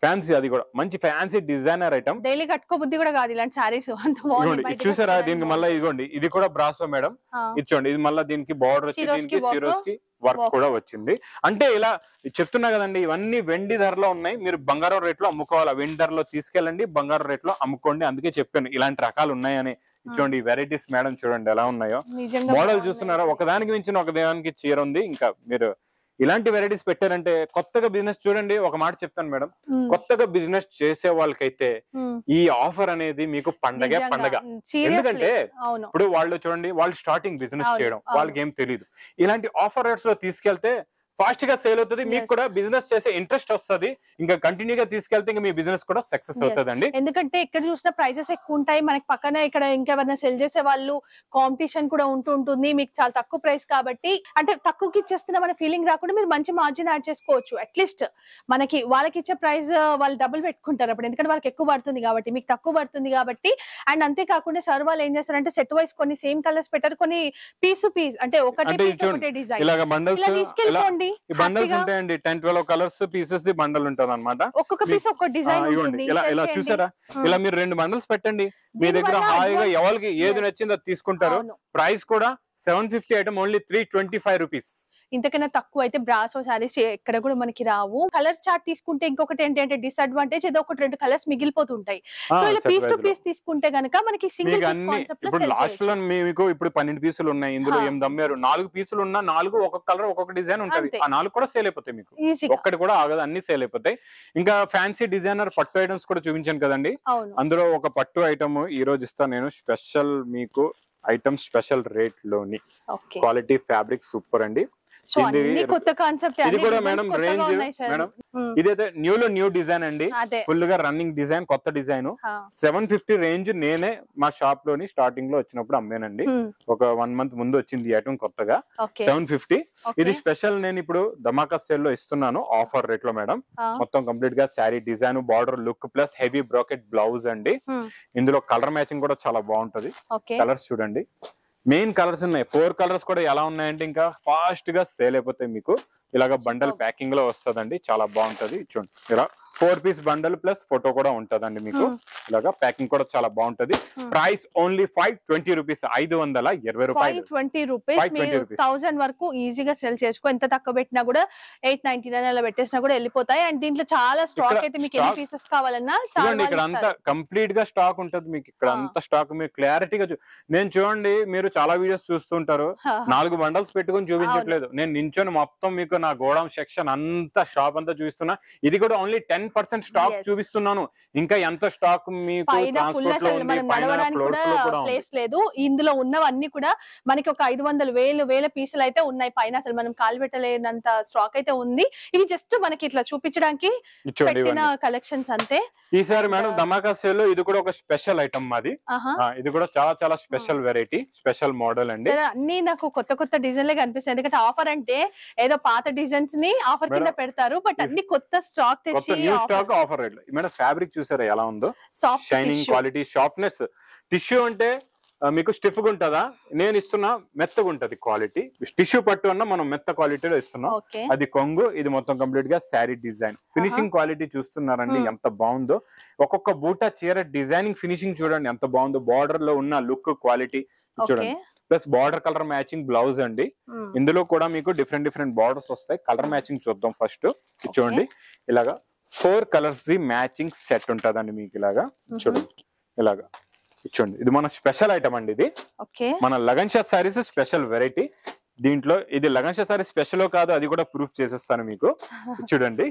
ఫ్యాన్సీ అది కూడా మంచి ఫ్యాన్సీ డిజైనర్ ఐటమ్ డైలీ కట్టుకో బుద్ధి కూడా కాదు ఇలాంటి సారీస్ అంత బాగుంది ఇదిగోండి ఇది బయట చూసారా కట్టుకోవడానికి దీనికి మళ్ళీ ఇదిగోండి ఇది కూడా బ్రాసో మేడం ఆ, ఇది చూడండి ఇది మళ్ళీ దీనికి బార్డర్ వచ్చి Zeros కి దీనికి work, సిరోస్ కి వర్క్ work. కూడా వచ్చింది అంటే ఇలా చెప్తున్నా కదండి ఇవన్నీ వెండి ధరలో ఉన్నాయి మీరు బంగారం రేట్లో అమ్ముకోవాలి వెండి ధరలో తీసుకెళ్ళండి బంగారం రేట్లో అమ్ముకోండి అందుకే చెప్పాను ఇలాంటి రకాలు ఉన్నాయని ఇది చూడండి వెరైటీస్ మేడం చూడండి ఎలా ఉన్నాయో నిజంగా మోడల్ బాగున్నాయి. చూస్తున్నారా ఒకదానికి మించిన ఒకదానికి చీర ఉంది ఇంకా మీరు ఇలాంటి వెరైటీస్ పెట్టారంటే కొత్తగా బిజినెస్ చూడండి ఒక మాట చెప్తాను మేడం ఉమ్, కొత్తగా బిజినెస్ చేసే వాళ్ళకైతే ఉమ్, ఈ ఆఫర్ అనేది మీకు పండగే నిజంగా. పండగ ఉమ్, seriously. ఎందుకంటే అవును ఇప్పుడు వాళ్ళు చూడండి వాళ్ళు స్టార్టింగ్ బిజినెస్ అవును, చేయడం అవును. వాళ్ళకి ఏం తెలియదు ఇలాంటి ఆఫర్ రేట్స్ లో తీసుకెళ్తే ఫాస్ట్ గా సేల్ అవుతుంది మీకు Yes. కూడా బిజినెస్ చేసే ఇంట్రెస్ట్ వస్తది ఇంకా కంటిన్యూ గా తీసుకెళ్తే ఇంకా మీ బిజినెస్ కూడా సక్సెస్ Yes. అవుతుందండి ఎందుకంటే ఎక్కడ చూసిన ప్రైజెస్ ఎక్కువ ఉంటాయి మనకి పక్కన ఇక్కడ ఇంకెవరైనా సెల్ చేసే వాళ్ళు కాంపిటీషన్ కూడా ఉంటూ ఉంటుంది మీకు చాలా తక్కువ ప్రైస్ కాబట్టి అంటే తక్కువకి ఇచ్చేస్తున్న మన ఫీలింగ్ రాకుండా మీరు మంచి మార్జిన్ యాడ్ చేసుకోవచ్చు అట్లీస్ట్ మనకి వాళ్ళకి ఇచ్చే ప్రైస్ వాళ్ళు డబుల్ పెట్టుకుంటారు అప్పుడు ఎందుకంటే వాళ్ళకి ఎక్కువ పడుతుంది కాబట్టి మీకు తక్కువ పడుతుంది కాబట్టి అండ్ అంతేకాకుండా సార్ వాళ్ళు ఏం చేస్తారంటే సెట్ వైస్ కొన్ని సేమ్ కలర్స్ పెట్టారు కొన్ని పీస్ పీస్ అంటే ఒకటే అంటే పీస్ చూడండి, ఒకటే డిజైన్ ఇలాగ బండల్స్ ఇలా ఇలా తీసుకెళ్ళిపోండి ఈ బండల్స్ హ్యాపీగా. ఉంటాయండి టెన్ ట్వెల్వ్ కలర్స్ పీసెస్ ది బండల్ ఉంటది అనమాట ఒక్కొక్క పీస్ ఒక్కొక్క డిజైన్ ఇవ్వండి ఉంటుంది ఇలా Sell ఇలా చేయండి. చూసారా ఆ. ఇలా మీరు రెండు బండల్స్ పెట్టండి మీ దీని దగ్గర వల్ల హాయిగా advan- ఎవరికి ఏది Yes. నచ్చిందో అది తీసుకుంటారు అవును. ప్రైస్ కూడా seven fifty item only three twenty five rupees ఇంతకన్నా తక్కువ అయితే బ్రాసో సారీస్ ఎక్కడ కూడా మనకి రావు కలర్ చార్ట్ తీసుకుంటే ఇంకొకటి ఏంటి అంటే డిసడ్వాంటేజ్ ఏదో ఒకటి రెండు కలర్స్ మిగిలిపోతుంటాయి సో ఇలా పీస్ టు పీస్ తీసుకుంటే గనక మనకి సింగిల్ మీకు పీస్ అన్ని కాన్సెప్ట్ లో ఇప్పుడు సెల్ లాస్ట్ లో మీకు ఇప్పుడు పన్నెండు పీసులు ఉన్నాయి ఇందులో హా. ఎనిమిది అమ్మారు నాలుగు పీసులు ఉన్నా నాలుగు ఒక్కొక్క కలర్ ఒక్కొక్క డిజైన్ ఉంటది అంతే. ఆ నాలుగు కూడా సేల్ అయిపోతాయి మీకు ఈజీగా ఒక్కటి కూడా ఆగదు అన్ని సేల్ అయిపోతాయి ఇంకా ఫ్యాన్సీ డిజైనర్ పట్టు ఐటమ్స్ కూడా చూపించాను కదండి అవును అందులో ఒక పట్టు ఐటమ్ ఈ రోజు ఇస్తాను నేను స్పెషల్ మీకు ఐటమ్ స్పెషల్ రేట్ లోని ఓకే క్వాలిటీ ఫ్యాబ్రిక్ సూపర్ అండి సో ఇది- అన్ని కొత్త కాన్సెప్ట్ ఇది కూడా మేడం రేంజ్ మేడం ఇదైతే న్యూ లో న్యూ డిజైన్ అండి అదే ఫుల్ గా రన్నింగ్ డిజైన్ కొత్త డిజైన్ హా. సెవెన్ ఫిఫ్టీ రేంజ్ నేనే మా షాప్ లోని స్టార్టింగ్ లో వచ్చినప్పుడు అమ్మానండి Hmm. ఒక వన్ మంత్ ముందు వచ్చింది ఈ ఐటమ్ కొత్తగా ఓకే సెవెన్ ఫిఫ్టీ ఓకే. ఇది స్పెషల్ నేను ఇప్పుడు ధమాకా సేల్ లో ఇస్తున్నాను ఆఫర్ రేట్ లో మేడం ఆ. మొత్తం కంప్లీట్ గా sari design border look plus heavy bracket blouse అండి Hmm. ఇందులో కలర్ మ్యాచింగ్ కూడా చాలా బాగుంటది ఓకే కలర్స్ చూడండి మెయిన్ కలర్స్ ఉన్నాయి ఫోర్ కలర్స్ కూడా ఎలా ఉన్నాయంటే ఇంకా ఫాస్ట్ గా సేల్ అయిపోతాయి మీకు ఇలాగ బండల్ Superb. ప్యాకింగ్ లో వస్తదండి చాలా బాగుంటది చూడండి ఇలా four piece bundle plus photo కూడా ఉంటదండి మీకు Hmm. ఇలాగా ప్యాకింగ్ కూడా చాలా బాగుంటది Hmm. Price only five twenty rupees ఐదు వందల ఇరవై ఫైవ్ రూపాయలు ట్వంటీ రూపీస్ 520 మీరు rupees. థౌసండ్ వరకు ఈజీగా సెల్ చేసుకో ఎంత తక్కువ పెట్టినా కూడా ఎయిట్ నైన్టీ నైన్ అలా పెట్టేసినా కూడా వెళ్ళిపోతాయి అండ్ దీంట్లో చాలా స్టాక్ ఇక్కడ అయితే మీకు ఎన్ని stock- పీసెస్ కావాలన్నా చాలా చూడండి ఇక్కడ అంతా కంప్లీట్ గా స్టాక్ ఉంటది మీకు ఇక్కడ Ah. అంతా స్టాక్ మీరు క్లారిటీగా చూ నేను చూడండి మీరు చాలా వీడియోస్ చూస్తుంటారు నాలుగు బండల్స్ పెట్టుకొని చూపించట్లేదు నేను నించొని మొత్తం మీకు నా గోడౌన్ సెక్షన్ అంతా షాప్ అంతా చూపిస్తున్నా ఇది కూడా only ten percent stock Yes. చూపిస్తున్నాను ఇంకా ఎంత స్టాక్ మీకు పైన ఫుల్ ట్రాన్స్పోర్ట్ లో అసలు ఉంది మనం పైన నడవడానికి ఫ్లోర్స్ కూడా లో కూడా ఉంది ప్లేస్ లేదు ఇందులో ఉన్నవన్నీ కూడా మనకి ఒక ఐదు వందల వేలు వేల పీసులు అయితే ఉన్నాయి పైన అసలు మనం కాలు పెట్టలేనంత స్టాక్ అయితే ఉంది ఇవి జస్ట్ మనకి ఇట్లా చూపించడానికి ఇచ్చోండి పెట్టిన ఇవన్నీ కలెక్షన్స్ అంతే ఈసారి మేడం ఇంకా- ధమాకా సేల్ లో ఇది కూడా ఒక స్పెషల్ ఐటమ్ మాది ఆహా ఆ, ఇది కూడా చాలా చాలా స్పెషల్ వెరైటీ స్పెషల్ మోడల్ అండి సరే అన్ని నాకు కొత్త కొత్త డిజైన్లే కనిపిస్తాయి ఎందుకంటే ఆఫర్ అంటే ఏదో పాత డిజైన్స్ ని ఆఫర్ కింద మేడం, పెడతారు బట్ if- అన్ని కొత్త స్టాక్ కొత్త తెచ్చి new stock offer rate madam fabric చూసారా ఎలా ఉందో soft shining quality sharpness tissue అంటే ఆ, మీకు స్టిఫ్ గా ఉంటుందా నేను ఇస్తున్నా మెత్తగా ఉంటది క్వాలిటీ టిష్యూ పట్టు అన్న మనం మెత్త క్వాలిటీలో ఇస్తున్నాం ఓకే అది కొంగు ఇది మొత్తం కంప్లీట్ గా శారీ డిజైన్ ఫినిషింగ్ క్వాలిటీ చూస్తున్నారండి Hmm. ఎంత బాగుందో ఒక్కొక్క బూటా చీర డిజైనింగ్ ఫినిషింగ్ చూడండి ఎంత బాగుందో బార్డర్ లో ఉన్న లుక్ క్వాలిటీ ఓకే చూడండి plus border colour matching blouse అండి ఇందులో కూడా మీకు డిఫరెంట్ డిఫరెంట్ బార్డర్స్ వస్తాయి కలర్ మ్యాచింగ్ చూద్దాం ఫస్ట్ చూడండి ఇలాగా ఫోర్ కలర్స్ ది మ్యాచింగ్ సెట్ ఉంటదండి మీకు ఇలాగా చూడండి ఇలాగా ఇది చూడండి ఇది మన స్పెషల్ ఐటమ్ అండి ఇది ఓకే మన లగన్ షా సారీస్ స్పెషల్ వెరైటీ దీంట్లో ఇది లగన్ షా సారీ స్పెషల్ కాదు అది కూడా ప్రూఫ్ చేసేస్తాను మీకు ఇది చూడండి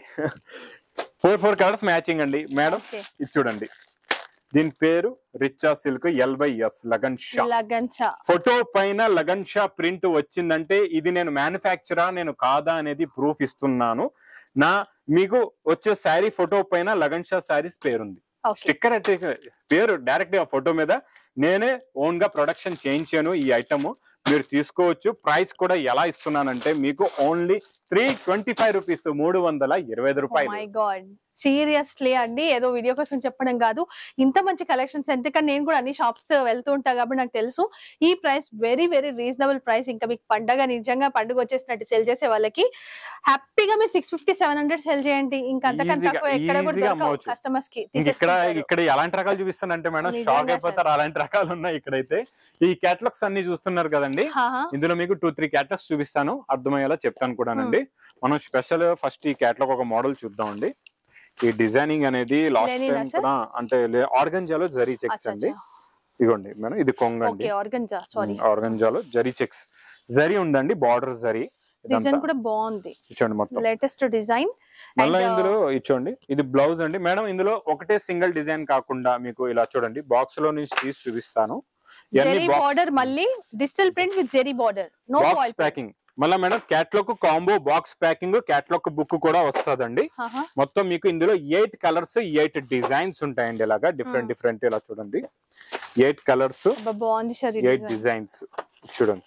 ఫోర్ ఫోర్ కలర్స్ మ్యాచింగ్ అండి మేడం ఓకే ఇది చూడండి దీని పేరు Richa silk L by S Lagan Shah లగన్చా ఫోటో పైన లగన్ షా ప్రింట్ వచ్చిందంటే ఇది నేను మ్యానుఫ్యాక్చరా నేను కాదా అనేది ప్రూఫ్ ఇస్తున్నాను నా మీకు వచ్చే శారీ ఫోటో పైన లగన్ షా శారీస్ పేరుంది ఓకే స్టిక్కర్ అయితే పేరు డైరెక్ట్ గా ఫోటో మీద నేనే ఓన్ గా ప్రొడక్షన్ చేయించాను ఈ ఐటమ్ మీరు తీసుకోవచ్చు ప్రైస్ కూడా ఎలా ఇస్తున్నానంటే మీకు only three twenty five rupees మూడు వందల ఇరవై ఐదు రూపాయలు మై గాడ్ సీరియస్లీ అండి ఏదో వీడియో కోసం చెప్పడం కాదు ఇంత మంచి కలెక్షన్స్ ఎందుకంటే నేను కూడా అన్ని షాప్స్ వెళ్తూ ఉంటా కాబట్టి నాకు తెలుసు ఈ price very very reasonable price ఇంకా మీకు పండగ నిజంగా పండుగ వచ్చేసినట్టు సెల్ చేసే వాళ్ళకి హ్యాపీగా మీరు six fifty seven hundred sell చేయండి ఇంకా అంతకంటే Easy గా- తక్కువ ఎక్కడ కూడా easy గా దొరకవు అమ్మవచ్చు. కస్టమర్స్ కి ఇంక ఇక్కడ తీసేసుకుంటారు. ఇక్కడ ఎలాంటి రకాలు చూపిస్తానంటే మేడం నిజంగా షాక్ అయిపోతారు అలాంటి రకాలు ఉన్నాయి ఇక్కడైతే ఈ క్యాటలాగ్స్ అన్ని చూస్తున్నారు కదండి హా, హా. ఇందులో మీకు టూ త్రీ క్యాటలాగ్స్ చూపిస్తాను అర్థమయ్యేలా చెప్తాను కూడానండి మనం స్పెషల్ ఫస్ట్ ఈ క్యాటలాగ్ ఒక మోడల్ చూద్దామండి ఈ డిజైనింగ్ అనేది లాస్ట్ Lenin ఆ టైం sir? కూడా అంటే ఆర్గంజాలో జరీ చెక్స్ అచ్చా, అండి అచ్చా. ఇదిగోండి మేడం ఇది కొంగ అండి ఓకే ఆర్గన్జా సారీ ఆర్గంజాలో జరీ చెక్స్ జరీ ఉందండి బార్డర్ జరీ డిజైన్ కూడా బాగుంది ఇచ్చోండి మొత్తం లేటెస్ట్ డిజైన్ మళ్ళీ And, ఇందులో ఇచ్చోండి ఇది బ్లౌజ్ అండి మేడం ఇందులో ఒకటే సింగిల్ డిజైన్ కాకుండా మీకు ఇలా చూడండి బాక్స్ లో నుంచి తీసి చూపిస్తాను ఇవన్నీ జెరీ బార్డర్ మళ్ళీ digital print with zari border no box fault packing మళ్ళీ madam catalogue combo box packing catalogue book కూడా వస్తుందండి మొత్తం మీకు ఇందులో ఎయిట్ కలర్స్ ఎయిట్ డిజైన్స్ ఉంటాయండి ఇలాగా డిఫరెంట్ Hmm. డిఫరెంట్ ఇలా చూడండి ఎయిట్ కలర్స్ బాగుంది సార్ ఎయిట్ డిజైన్స్ చూడండి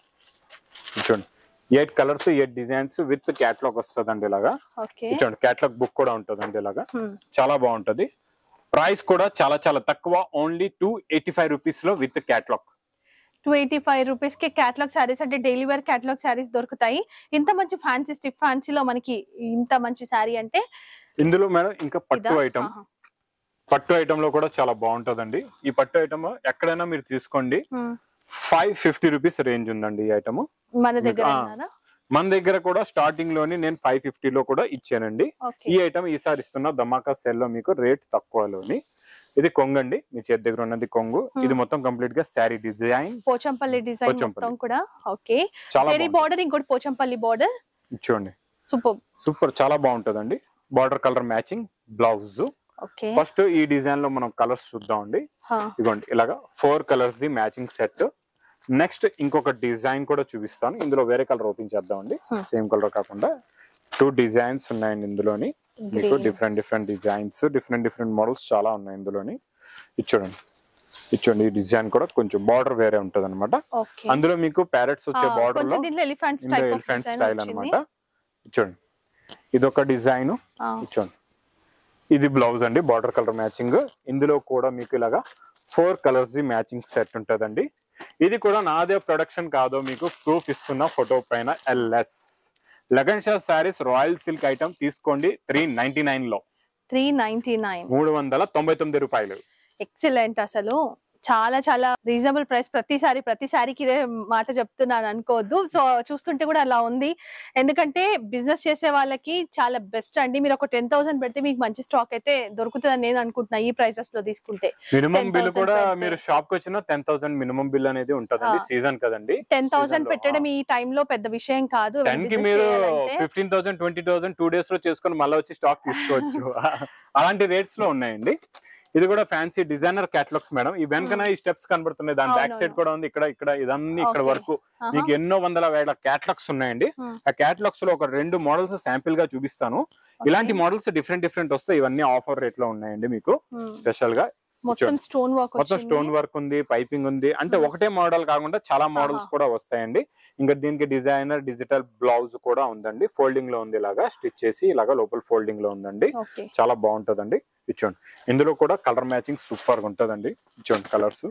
చూడండి eight colours eight designs with catalogue వస్తుందండి ఇలాగా ఓకే చూడండి క్యాట్లాగ్ బుక్ కూడా ఉంటుందండి ఇలాగా చాలా బాగుంటది ప్రైస్ కూడా చాలా చాలా తక్కువ only two eighty five rupees లో with catalogue two eighty five rupees కి క్యాటలాగ్ శారీస్ అంటే డైలీ వేర్ క్యాటలాగ్ శారీస్ దొరుకుతాయి ఇంత మంచి ఫ్యాన్సీ స్టిఫ్ ఫ్యాన్సీలో మనకి ఇంత మంచి శారీ అంటే ఇందులో మేడం ఇంకా పట్టు ఇదా? ఐటమ్ ఆహా. పట్టు ఐటమ్ లో కూడా చాలా బాగుంటదండి ఈ పట్టు ఐటమ్ ఎక్కడైనా మీరు తీసుకోండి Hmm. Five fifty rupees range ఉందండి ఈ ఐటమ్ మన దగ్గర ఆ. ఉన్నారా? మన దగ్గర కూడా స్టార్టింగ్ లోని నేను ఫైవ్ ఫిఫ్టీ లో కూడా ఇచ్చానండి ఓకే ఈ ఐటమ్ ఈసారి ఇస్తున్న ధమాకా సెల్ లో మీకు రేట్ తక్కువలోని ఇది కొంగండి మీ చేతి దగ్గర ఉన్నది కొంగు Hmm. ఇది మొత్తం కంప్లీట్ గా శారీ డిజైన్ పోచంపల్లి డిజైన్ పోచంపల్లి. మొత్తం కూడా ఓకే చాలా జెరీ బార్డర్ ఇంకోటి పోచంపల్లి బార్డర్ చూడండి సూపర్ సూపర్ చాలా బాగుంటదండి border colour matching blouse okay first ఈ డిజైన్ లో మనం కలర్స్ చూద్దామండి ఇదిగోండి ఇలాగా ఫోర్ కలర్స్ ది మ్యాచింగ్ సెట్ నెక్స్ట్ ఇంకొక డిజైన్ కూడా చూపిస్తాను ఇందులో వేరే కలర్ ఓపెన్ చేద్దామండి Hmm. సేమ్ కలర్ కాకుండా టూ డిజైన్స్ ఉన్నాయండి ఇందులోని మీకు different different designs different different models చాలా ఉన్నాయి ఇందులోని ఇది చూడండి ఇది చూడండి ఈ డిజైన్ కూడా కొంచెం బార్డర్ వేరే ఉంటది అనమాట ఓకే అందులో మీకు ప్యారెట్స్ వచ్చే బార్డర్ లో కొంచెం దీంట్లో ఎలిఫెంట్ ఇందులో స్టైల్ ఎలిఫెంట్ స్టైల్ అనమాట చూడండి ఇది ఒక డిజైన్ చూడండి ఇది బ్లౌజ్ అండి బార్డర్ కలర్ మ్యాచింగ్ ఇందులో కూడా మీకు ఇలాగా ఫోర్ కలర్స్ ది మ్యాచింగ్ సెట్ ఉంటదండి ఇది కూడా నాదే ప్రొడక్షన్ కాదో మీకు ప్రూఫ్ ఇస్తున్న ఫోటో పైన LS Lagan Shah saris royal silk item తీసుకోండి త్రీ నైన్టీ నైన్ లో త్రీ నైన్టీ నైన్ మూడు వందల తొంభై తొమ్మిది రూపాయలు ఎక్సలెంట్ అసలు చాలా చాలా రీజనబుల్ ప్రైస్ ప్రతిసారి ప్రతిసారికి ఇదే మాట చెప్తున్నాను అనుకోవద్దు సో చూస్తుంటే కూడా అలా ఉంది ఎందుకంటే బిజినెస్ చేసే వాళ్ళకి చాలా బెస్ట్ అండి మీరు ఒక టెన్ థౌసండ్ పెడితే మీకు మంచి స్టాక్ అయితే దొరుకుతుందని నేను అనుకుంటున్నా ఈ ప్రైసెస్ లో తీసుకుంటే మినిమం బిల్ 10,000 కూడా పెడితే. మీరు షాప్ కి వచ్చిన టెన్ థౌసండ్ మినిమం బిల్ అనేది ఉంటదండి ఆ. సీజన్ కదండి టెన్ థౌసండ్ Season లో, పెట్టడం ఈ time లో పెద్ద విషయం కాదు ఎవరు టెన్ కి business మీరు చేయాలంటే fifteen thousand twenty thousand two days లో చేసుకొని మళ్ళీ వచ్చి స్టాక్ తీసుకోవచ్చు అలాంటి రేట్స్ లో ఉన్నాయండి ఇది కూడా ఫ్యాన్సీ డిజైనర్ క్యాటలాగ్స్ మేడం ఈ వెనకన ఈ స్టెప్స్ కనబడుతున్నాయి దాని బ్యాక్ సైడ్ అవునవును. కూడా ఉంది ఇక్కడ ఇక్కడ ఇదన్నీ ఇక్కడ Okay. వరకు ఆహా. మీకు ఎన్నో వందల వేల క్యాటలాగ్స్ ఉన్నాయండి Hmm. ఆ క్యాటలాగ్స్ లో ఒక రెండు మోడల్స్ శాంపిల్ గా చూపిస్తాను ఇలాంటి Okay. మోడల్స్ డిఫరెంట్ డిఫరెంట్ వస్తాయి ఇవన్నీ ఆఫర్ రేట్ లో ఉన్నాయండి మీకు Hmm. స్పెషల్ గా మొత్తం స్టోన్ వర్క్ మొత్తం స్టోన్ వర్క్ ఉంది పైపింగ్ ఉంది అంటే Hmm. ఒకటే మోడల్ కాకుండా చాలా మోడల్స్ ఆహా. కూడా వస్తాయండి ఇంకా దీనికి డిజైనర్ డిజిటల్ బ్లౌజ్ కూడా ఉందండి ఫోల్డింగ్ లో ఉంది ఇలాగా స్టిచ్ చేసి ఇలాగా లోపల ఫోల్డింగ్ లో ఉందండి ఓకే చాలా బాగుంటదండి ఇచ్చోండి ఇందులో కూడా కలర్ మ్యాచింగ్ సూపర్ గా ఉంటదండి ఇచ్చోండి కలర్స్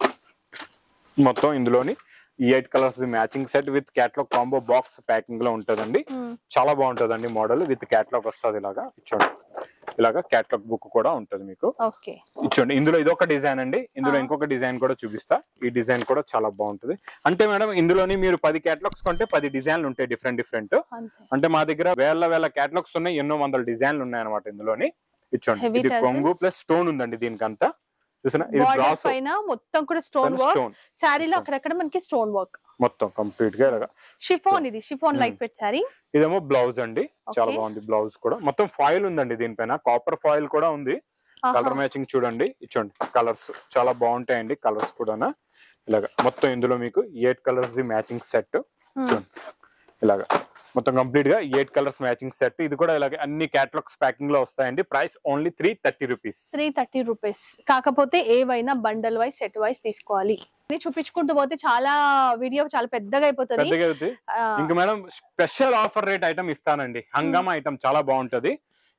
మొత్తం ఇందులోని ఈ eight colours matching set with catalogue combo box packing లో ఉంటదండి చాలా బాగుంటదండి మోడల్ విత్ క్యాట్లాగ్ వస్తుంది ఇలాగా ఇచ్చోండి ఇలాగా క్యాట్లాగ్ బుక్ కూడా ఉంటది మీకు ఓకే ఇచ్చోండి ఇందులో ఇదొక డిజైన్ అండి ఇందులో ఆ. ఇంకొక డిజైన్ కూడా చూపిస్తా ఈ డిజైన్ కూడా చాలా బాగుంటది అంటే మేడం ఇందులోని మీరు పది క్యాటలాగ్స్ కొంటే పది డిజైన్లు ఉంటాయి డిఫరెంట్ డిఫరెంట్ అంతే అంటే మా దగ్గర వేల వేల క్యాటలాగ్స్ ఉన్నాయి ఎన్నో వందల డిజైన్లు ఉన్నాయి అనమాట ఇందులోని ఇచ్చోండి Heavy ఇది tassels. కొంగు ప్లస్ స్టోన్ ఉందండి దీనికంతా చూసిన ఇది బార్డర్ బ్రాస్ పైన మొత్తం కూడా స్టోన్ వర్క్ స్టోన్ శారీలో అక్కడక్కడ మనకి స్టోన్ వర్క్ మొత్తం కంప్లీట్ గా ఇలాగా షిఫోన్ ఇది షిఫోన్ Hmm. లైట్ పెట్ శారీ ఇదేమో బ్లౌజ్ అండి చాలా Okay. బాగుంది బ్లౌజ్ కూడా మొత్తం ఫాయిల్ ఉందండి దీనిపైన కాపర్ ఫాయిల్ కూడా ఉంది కలర్ మ్యాచింగ్ చూడండి ఇచ్చోండి కలర్స్ చాలా బాగుంటాయండి కలర్స్ కూడా ఇలాగా మొత్తం ఇందులో మీకు ఎయిట్ కలర్స్ ది మ్యాచింగ్ సెట్ చూడండి ఇలాగా మొత్తం కంప్లీట్ గా ఎయిట్ కలర్స్ మ్యాచింగ్ సెట్ ఇది కూడా ఇలాగే అన్ని క్యాటలాగ్స్ ప్యాకింగ్ లో వస్తాయండి price only three thirty rupees three thirty rupees కాకపోతే ఏవైనా బండల్ వైజ్ సెట్ వైజ్ తీసుకోవాలి ఇది చూపించుకుంటూ పోతే చాలా వీడియో చాలా పెద్దగా అయిపోతుంది పెద్దగా అవుతుంది ఆ, ఇంకా madam special offer rate item ఇస్తానండి హంగామా ఐటమ్ చాలా బాగుంటది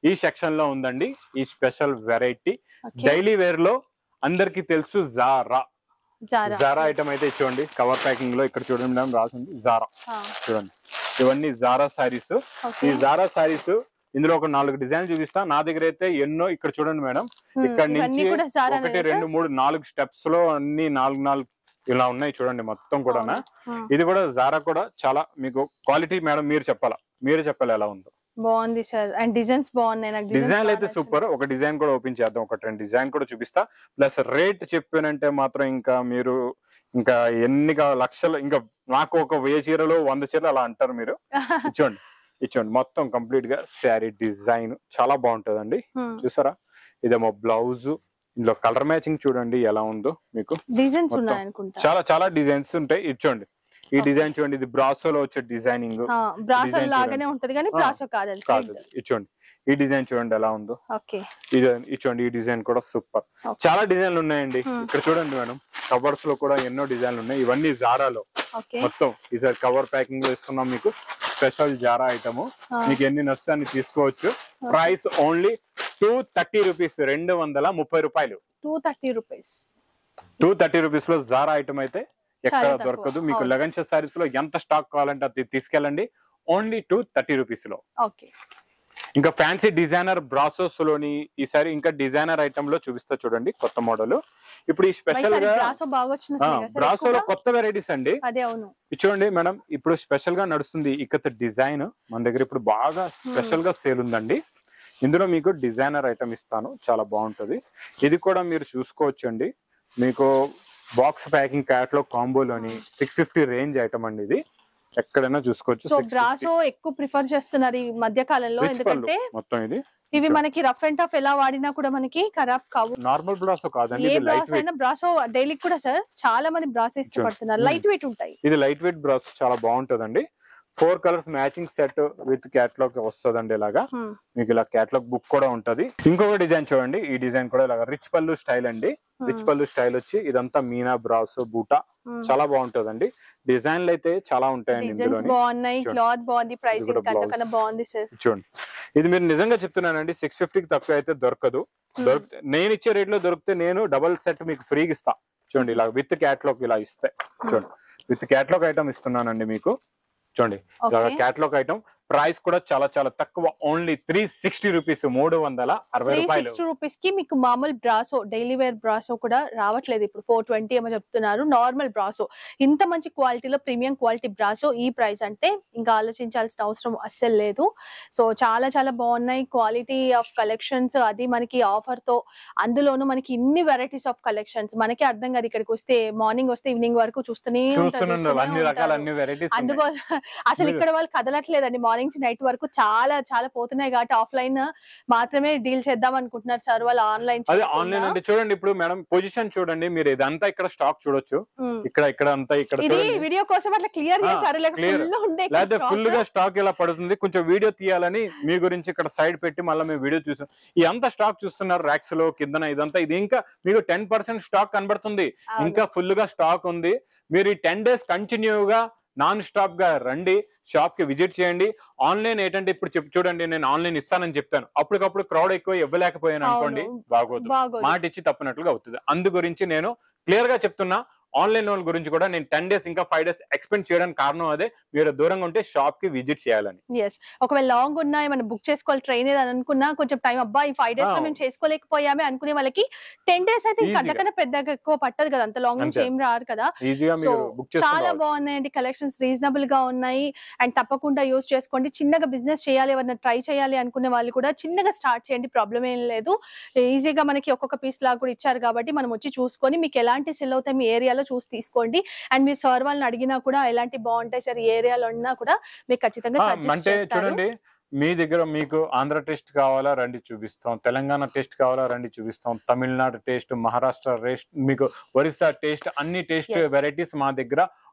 ఈ సెక్షన్ లో ఉందండి ఈ special variety okay daily wear లో అందరికి తెలుసు జారా జారా జారా ఐటమ్ అయితే చూడండి కవర్ ప్యాకింగ్ లో ఇక్కడ చూడండి మేడం రాసింది జారా ఆ, చూడండి ఇవన్నీ జారా సారీస్ ఈ ఓకే జారా సారీస్ ఇందులో ఒక నాలుగు డిజైన్ చూపిస్తా నా దగ్గర అయితే ఎన్నో ఇక్కడ చూడండి మేడం ఉమ్, ఇక్కడ ఇవన్నీ నుంచి కూడా జారా ఒకటి రెండు మూడు నాలుగు స్టెప్స్ లో అన్ని నాలుగు నాలుగు ఇలా ఉన్నాయి చూడండి మొత్తం కూడా ఇది కూడా జారా కూడా చాలా మీకు క్వాలిటీ మేడం మీరు చెప్పాలా మీరు చెప్పాలి ఎలా ఉందో బాగుంది సార్ అండ్ డిజైన్స్ బాగున్నాయి నాకు designs డిజైన్ బాగా అయితే నచ్చింది. సూపర్ ఒక డిజైన్ కూడా ఓపెన్ చేద్దాం ఒక రెండు డిజైన్ కూడా చూపిస్తా ప్లస్ రేట్ చెప్పానంటే మాత్రం ఇంకా మీరు ఇంకా ఎన్ని కా- లక్షలు ఇంకా నాకు ఒక వెయ్యి చీరలు వంద చీరలు అలా అంటారు మీరు ఇచ్చోండి ఇచ్చోండి మొత్తం కంప్లీట్ గా శారీ డిజైన్ చాలా బాగుంటదండి ఉమ్, చూసారా ఇదేమో బ్లౌజ్ ఇందులో కలర్ మ్యాచింగ్ చూడండి ఎలా ఉందో మీకు డిజైన్స్ మొత్తం. ఉన్నాయి అనుకుంటా చాలా చాలా డిజైన్స్ ఉంటాయి ఇచ్చోండి ఈ Okay. డిజైన్ చూడండి ఇది బ్రాసోలో వచ్చే డిజైనింగ్ బ్రాసో design లాగానే చూడండి. ఉంటది కానీ ఆ, బ్రాసో కాదు కాదు ఇచ్చోండి ఈ డిజైన్ చూడండి ఎలా ఉందో ఓకే ఇది ఇచ్చోండి ఈ డిజైన్ కూడా సూపర్ Okay. చాలా డిజైన్లు ఉన్నాయండి Hmm. ఇక్కడ చూడండి మేడం కవర్స్ లో కూడా ఎన్నో డిజైన్లు ఉన్నాయి ఇవన్నీ జారాలో ఓకే మొత్తం ఈసారి కవర్ ప్యాకింగ్ లో ఇస్తున్నాం మీకు స్పెషల్ జారా ఐటమ్ మీకు ఎన్ని నష్టాన్ని తీసుకోవచ్చు price only two thirty rupees రెండు వందల ముప్పై రూపాయలు two thirty rupees two thirty rupees లో జారా ఐటమ్ అయితే ఎక్కడ చాలా తక్కువ. దొరకదు మీకు అవును. లగన్ సారీస్ లో ఎంత స్టాక్ కావాలంటే అది తీసుకెళ్ళండి ఓన్లీ టూ థర్టీ రూపీస్ లో ఓకే ఇంకా ఫ్యాన్సీ డిజైనర్ బ్రాసోస్ లోని ఈసారి ఇంకా డిజైనర్ ఐటమ్ లో చూపిస్తా చూడండి కొత్త మోడల్ ఇప్పుడు ఈ స్పెషల్ గా బ్రాసో బాగా వచ్చినట్టు బ్రాసోలో కొత్త వెరైటీస్ అండి అదే అవును ఇది చూడండి మేడం ఇప్పుడు స్పెషల్ గా నడుస్తుంది ఇకత డిజైన్ మన దగ్గర ఇప్పుడు బాగా స్పెషల్ గా సేల్ ఉందండి ఇందులో మీకు డిజైనర్ ఐటమ్ ఇస్తాను చాలా బాగుంటది ఇది కూడా మీరు చూసుకోవచ్చు అండి మీకు బాక్స్ ప్యాకింగ్ క్యాట్ లో కాంబోలోని సిక్స్ ఫిఫ్టీ రేంజ్ ఐటమ్ అండి ఇది ఎక్కడైనా చూసుకోవచ్చు సో బ్రాసో ఎక్కువ ప్రిఫర్ చేస్తున్నారు ఈ మధ్య కాలంలో రిచ్ పళ్ళు ఎందుకంటే మొత్తం ఇది ఇవి మనకి రఫ్ అండ్ టఫ్ ఎలా వాడినా కూడా మనకి ఖరాబ్ కావు నార్మల్ బ్రాసో కాదండి ఏ ఇది లైట్ బ్రాసో వెయిట్ అయినా బ్రాసో డైలీ కూడా సార్ చాలా మంది బ్రాసో ఇష్టపడుతున్నారు Hmm. లైట్ వెయిట్ ఉంటాయి ఇది లైట్ వెయిట్ బ్రాస్ చాలా బాగుంటదండి four colours matching set with catalogue వస్తుందండి ఇలాగా Hmm. మీకు ఇలా క్యాట్లాగ్ బుక్ కూడా ఉంటది ఇంకొక డిజైన్ చూడండి ఈ డిజైన్ కూడా ఇలాగా రిచ్ పళ్ళు స్టైల్ అండి రిచ్ పళ్ళు స్టైల్ వచ్చి ఇదంతా మీనా బ్రాస్ బూటా Hmm. చాలా బాగుంటదండి డిజైన్లు అయితే చాలా ఉంటాయండి డిజైన్స్ ఇందులోని బాగున్నాయి చూడండి. క్లాత్ బాగుంది ప్రైసింగ్ కూడా అంతకన్నా blouse. బాగుంది సార్ చూడండి ఇది మీరు నిజంగా చెప్తున్నానండి సిక్స్ ఫిఫ్టీకి తక్కువ అయితే దొరకదు దొరికితే నేను ఇచ్చే రేట్ లో దొరికితే నేను డబల్ సెట్ మీకు ఫ్రీగా ఇస్తా చూడండి ఇలా విత్ క్యాట్లాగ్ ఇలా ఇస్తే చూడండి విత్ క్యాట్లాగ్ ఐటమ్ ఇస్తున్నానండి మీకు చూడండి ఓకే క్యాట్లాగ్ ఐటమ్ ప్రైస్ కూడా చాలా చాలా తక్కువ ఓన్లీ త్రీ సిక్స్టీ రూపీస్ మూడు వందల అరవై త్రీ రూపాయలు సిక్స్టీ రూపీస్ కి మీకు మామూలు బ్రాసో డైలీ వేర్ బ్రాసో కూడా రావట్లేదు ఇప్పుడు ఫోర్ ట్వంటీ ఏమో చెప్తున్నారు నార్మల్ బ్రాసో ఇంత మంచి క్వాలిటీలో ప్రీమియం క్వాలిటీ బ్రాసో ఈ ప్రైస్ అంటే ఇంకా ఆలోచించాల్సిన అవసరం అస్సలు లేదు సో చాలా చాలా బాగున్నాయి క్వాలిటీ ఆఫ్ కలెక్షన్స్ అది మనకి ఆఫర్ తో అందులోనూ మనకి ఇన్ని వెరైటీస్ ఆఫ్ కలెక్షన్స్ మనకి అర్థం కాదు ఇక్కడికి వస్తే మార్నింగ్ వస్తే ఈవినింగ్ వరకు చూస్తూనే ఉంటారు, చూస్తున్నాను చూస్తూనే అన్ని రకాల ఉంటారు. అన్ని వెరైటీస్ అందుకో అసలు మీరు- ఇక్కడ వాళ్ళు కదలట్లేదండి మార్నింగ్ నుంచి నైట్ వరకు చాలా చాలా పోతున్నాయి కాబట్టి ఆఫ్లైన్ మాత్రమే డీల్ చేద్దాం అనుకుంటున్నారు సార్ వాళ్ళు ఆన్లైన్ అదే ఆన్లైన్ అంటే చూడండి ఇప్పుడు మేడం పొజిషన్ చూడండి మీరు ఇదంతా ఇక్కడ స్టాక్ చూడొచ్చు ఇక్కడ ఇక్కడ అంతా ఇక్కడ ఇది చూడండి వీడియో కోసం అట్లా క్లియర్ ఆ, చేశారు లేక clear. ఫుల్ ఉండే ఇక్కడ లేకపోతే stock. ఫుల్ గా స్టాక్ ఇలా పడుతుంది కొంచెం వీడియో తీయాలని మీ గురించి ఇక్కడ సైడ్ పెట్టి మళ్ళీ మేము వీడియో చూసాం ఈ అంతా స్టాక్ చూస్తున్నారు ర్యాక్స్ లో కిందన ఇదంతా ఇది ఇంకా మీకు టెన్ పర్సెంట్ స్టాక్ కనబడుతుంది అవును. ఇంకా ఫుల్ గా స్టాక్ ఉంది మీరు ఈ టెన్ డేస్ కంటిన్యూగా నాన్ స్టాప్ గా రండి షాప్ కి విజిట్ చేయండి ఆన్లైన్ ఏంటంటే ఇప్పుడు చెప్పు చూడండి నేను ఆన్లైన్ ఇస్తానని చెప్తాను అప్పటికప్పుడు క్రౌడ్ ఎక్కువ ఇవ్వలేకపోయాను అనుకోండి అవును. బాగోదు బాగోదు మాట ఇచ్చి తప్పినట్లుగా అవుతుంది అందు గురించి నేను క్లియర్ గా చెప్తున్నా ఆన్లైన్ వాళ్ళ గురించి కూడా నేను టెన్ డేస్ ఇంకా ఫైవ్ డేస్ ఎక్స్పెండ్ చేయడానికి కారణం అదే మీరు దూరంగా ఉంటే షాప్ కి విజిట్ చేయాలని ఎస్ ఒకవేళ లాంగ్ ఉన్నా ఏమైనా బుక్ చేసుకోవాలి ట్రైన్ ఏదని అనుకున్నా కొంచెం టైం అబ్బా ఈ ఫైవ్ డేస్ లో ఆ. మేము చేసుకోలేకపోయామే అనుకునే వాళ్ళకి టెన్ డేస్ అయితే ఇంకా Easy గా. అంతకన్నా పెద్దగా ఎక్కువ పట్టదు కదా అంత లాంగ్ నుంచి అంతే. ఏం రారు కదా ఈజీగా సో మీరు బుక్ చాలా చేసుకోవాలి బాగున్నాయండి కలెక్షన్స్ రీజనబుల్ గా ఉన్నాయి అండ్ తప్పకుండా యూస్ చేసుకోండి చిన్నగా బిజినెస్ చేయాలి ఎవరైనా ట్రై చేయాలి అనుకునే వాళ్ళు కూడా చిన్నగా స్టార్ట్ చేయండి ప్రాబ్లం ఏం లేదు ఈజీగా మనకి ఒక్కొక్క పీస్ లాగా కూడా ఇచ్చారు కాబట్టి మనం వచ్చి చూసుకొని మీకు ఎలాంటి సెల్ అవుతాయి మీ ఏరియాలో చూసి తీసుకోండి అండ్ మీరు సార్ వాళ్ళని అడిగినా కూడా ఎలాంటి బాగుంటాయి సార్ ఈ ఏరియాలో ఉన్నా కూడా మీకు ఖచ్చితంగా ఆ, సజెస్ట్ అంటే చేస్తారు చూడండి మీ దగ్గర మీకు ఆంధ్ర టేస్ట్ కావాలా రండి చూపిస్తాం తెలంగాణ టేస్ట్ కావాలా రండి చూపిస్తాం తమిళనాడు టేస్ట్ మహారాష్ట్ర టేస్ట్ మీకు ఒరిస్సా టేస్ట్ అన్ని టేస్ట్ Yes. వెరైటీస్ మా దగ్గర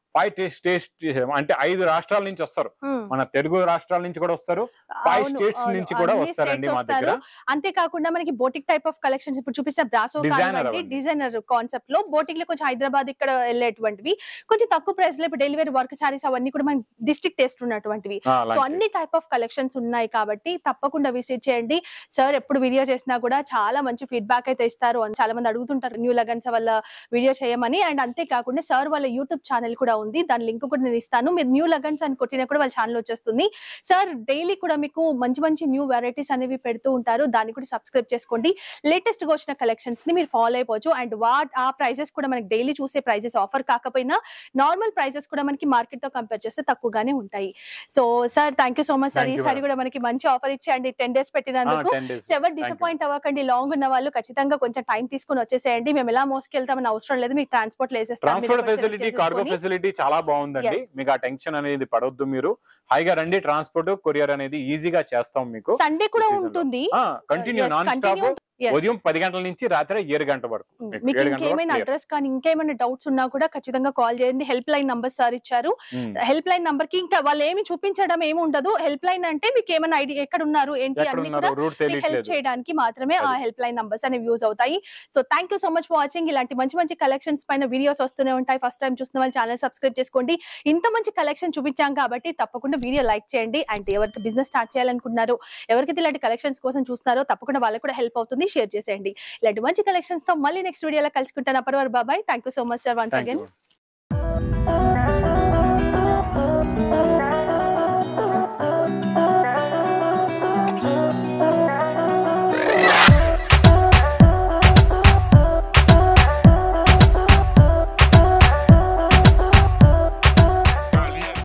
ఫైవ్ టేస్ట్ టేస్ట్ అంటే ఐదు రాష్ట్రాల నుంచి వస్తారు ఉమ్. మన తెలుగు రాష్ట్రాల నుంచి కూడా వస్తారు ఫైవ్ అవును, స్టేట్స్ అవును. నుంచి కూడా అన్ని వస్తారండి states మా వస్తారు. దగ్గర అంతేకాకుండా మనకి బోటిక్ టైప్ ఆఫ్ కలెక్షన్స్ ఇప్పుడు చూపిస్తున్న బ్రాసో Designer కానివ్వండి అవ్వండి. డిజైనర్ కాన్సెప్ట్ లో బోటిక్ లో కొంచెం హైదరాబాద్ ఇక్కడ వెళ్ళేటువంటివి కొంచెం తక్కువ ప్రైస్ లో ఇప్పుడు డెలివరీ వర్క్ సారీస్ అవన్నీ కూడా మనకి డిస్ట్రిక్ట్ టేస్ట్ ఉన్నటువంటివి ఆ, సో అలాంటివి. అన్ని టైప్ ఆఫ్ కలెక్షన్స్ ఉన్నాయి కాబట్టి తప్పకుండా విజిట్ చేయండి సార్ ఎప్పుడు వీడియో చేసినా కూడా చాలా మంచి ఫీడ్బ్యాక్ అయితే ఇస్తారు అని చాలా మంది అడుగుతుంటారు న్యూ లగన్స్ వల్ల వీడియో చేయమని అండ్ అంతేకాకుండా సార్ వాళ్ళ యూట్యూబ్ ఛానల్ కూడా ఉంది దాని లింక్ కూడా నేను ఇస్తాను మీరు న్యూ లగన్స్ అని కొట్టినా కూడా వాళ్ళ ఛానల్ వచ్చేస్తుంది సార్ డైలీ కూడా మీకు మంచి మంచి న్యూ వెరైటీస్ అనేవి పెడుతూ ఉంటారు దాన్ని కూడా సబ్స్క్రైబ్ చేసుకోండి లేటెస్ట్ గా వచ్చిన కలెక్షన్స్ ని మీరు ఫాలో అయిపోవచ్చు అండ్ వాట్ ఆ ప్రైజెస్ కూడా మనకి డైలీ చూసే ప్రైజెస్ ఆఫర్ కాకపోయినా నార్మల్ ప్రైజెస్ కూడా మనకి మార్కెట్ తో కంపేర్ చేస్తే తక్కువగానే ఉంటాయి so sir thank you so much sir Thank you, ఈసారి madam. కూడా మనకి మంచి ఆఫర్ ఇచ్చేయండి టెన్ డేస్ ఆ, పెట్టినందుకు 10 days. సో ఎవరు Thank you. డిసప్పాయింట్ అవ్వకండి లాంగ్ ఉన్న వాళ్ళు ఖచ్చితంగా కొంచెం టైం తీసుకుని వచ్చేసేయండి మేము ఎలా మోసుకెళ్తామని అవసరం లేదు మీకు transport transport facility cargo facility చాలా బాగుందండి Yes. మీకు ఆ టెన్షన్ అనేది పడొద్దు మీరు హైగా రండి ట్రాన్స్పోర్ట్ కొరియర్ అనేది ఈజీగా చేస్తాం మీకు సండే కూడా This is ఉంటుంది continue Yes, non continue stop Yes. ఉదయం పది గంటల నుంచి రాత్రి ఏడు గంటల వరకు మీకు మీకు ఏడు గంటల వరకు ఇంకేమైనా clear. అడ్రస్ కానీ ఇంకేమైనా డౌట్స్ ఉన్నా కూడా ఖచ్చితంగా కాల్ చేయండి హెల్ప్ లైన్ నంబర్ సార్ ఇచ్చారు ఉమ్. హెల్ప్ లైన్ నంబర్ కి ఇంకా వాళ్ళు ఏమి చూపించడం ఏమి ఉండదు హెల్ప్ లైన్ అంటే మీకు ఏమైనా ఐడియా ఎక్కడ ఉన్నారు ఏంటి ఎక్కడ అన్ని ఉన్నారు కూడా రూట్ మీకు హెల్ప్ తెలియట్లేదు చేయడానికి మాత్రమే ఆ అది. హెల్ప్ లైన్ నంబర్స్ అనేవి యూజ్ అవుతాయి so thank you so much for watching ఇలాంటి మంచి మంచి కలెక్షన్స్ పైన వీడియోస్ వస్తూనే ఉంటాయి ఫస్ట్ టైం చూసిన వాళ్ళు ఛానల్ సబ్స్క్రైబ్ చేసుకోండి ఇంత మంచి కలెక్షన్ చూపించాం కాబట్టి తప్పకుండా వీడియో లైక్ చేయండి అండ్ ఎవరికి బిజినెస్ స్టార్ట్ చేయాలనుకుంటున్నారో ఎవరికైతే ఇలాంటి కలెక్షన్స్ కోసం చూస్తున్నారో తప్పకుండా వాళ్ళకి కూడా హెల్ప్ అవుతుంది షేర్ చేసేయండి ఇలాంటి మంచి కలెక్షన్స్ తో మళ్ళీ నెక్స్ట్ వీడియోలో కలుసుకుంటాను అప్పటి వరకు బాబాయ్ thank you so much sir once thank again you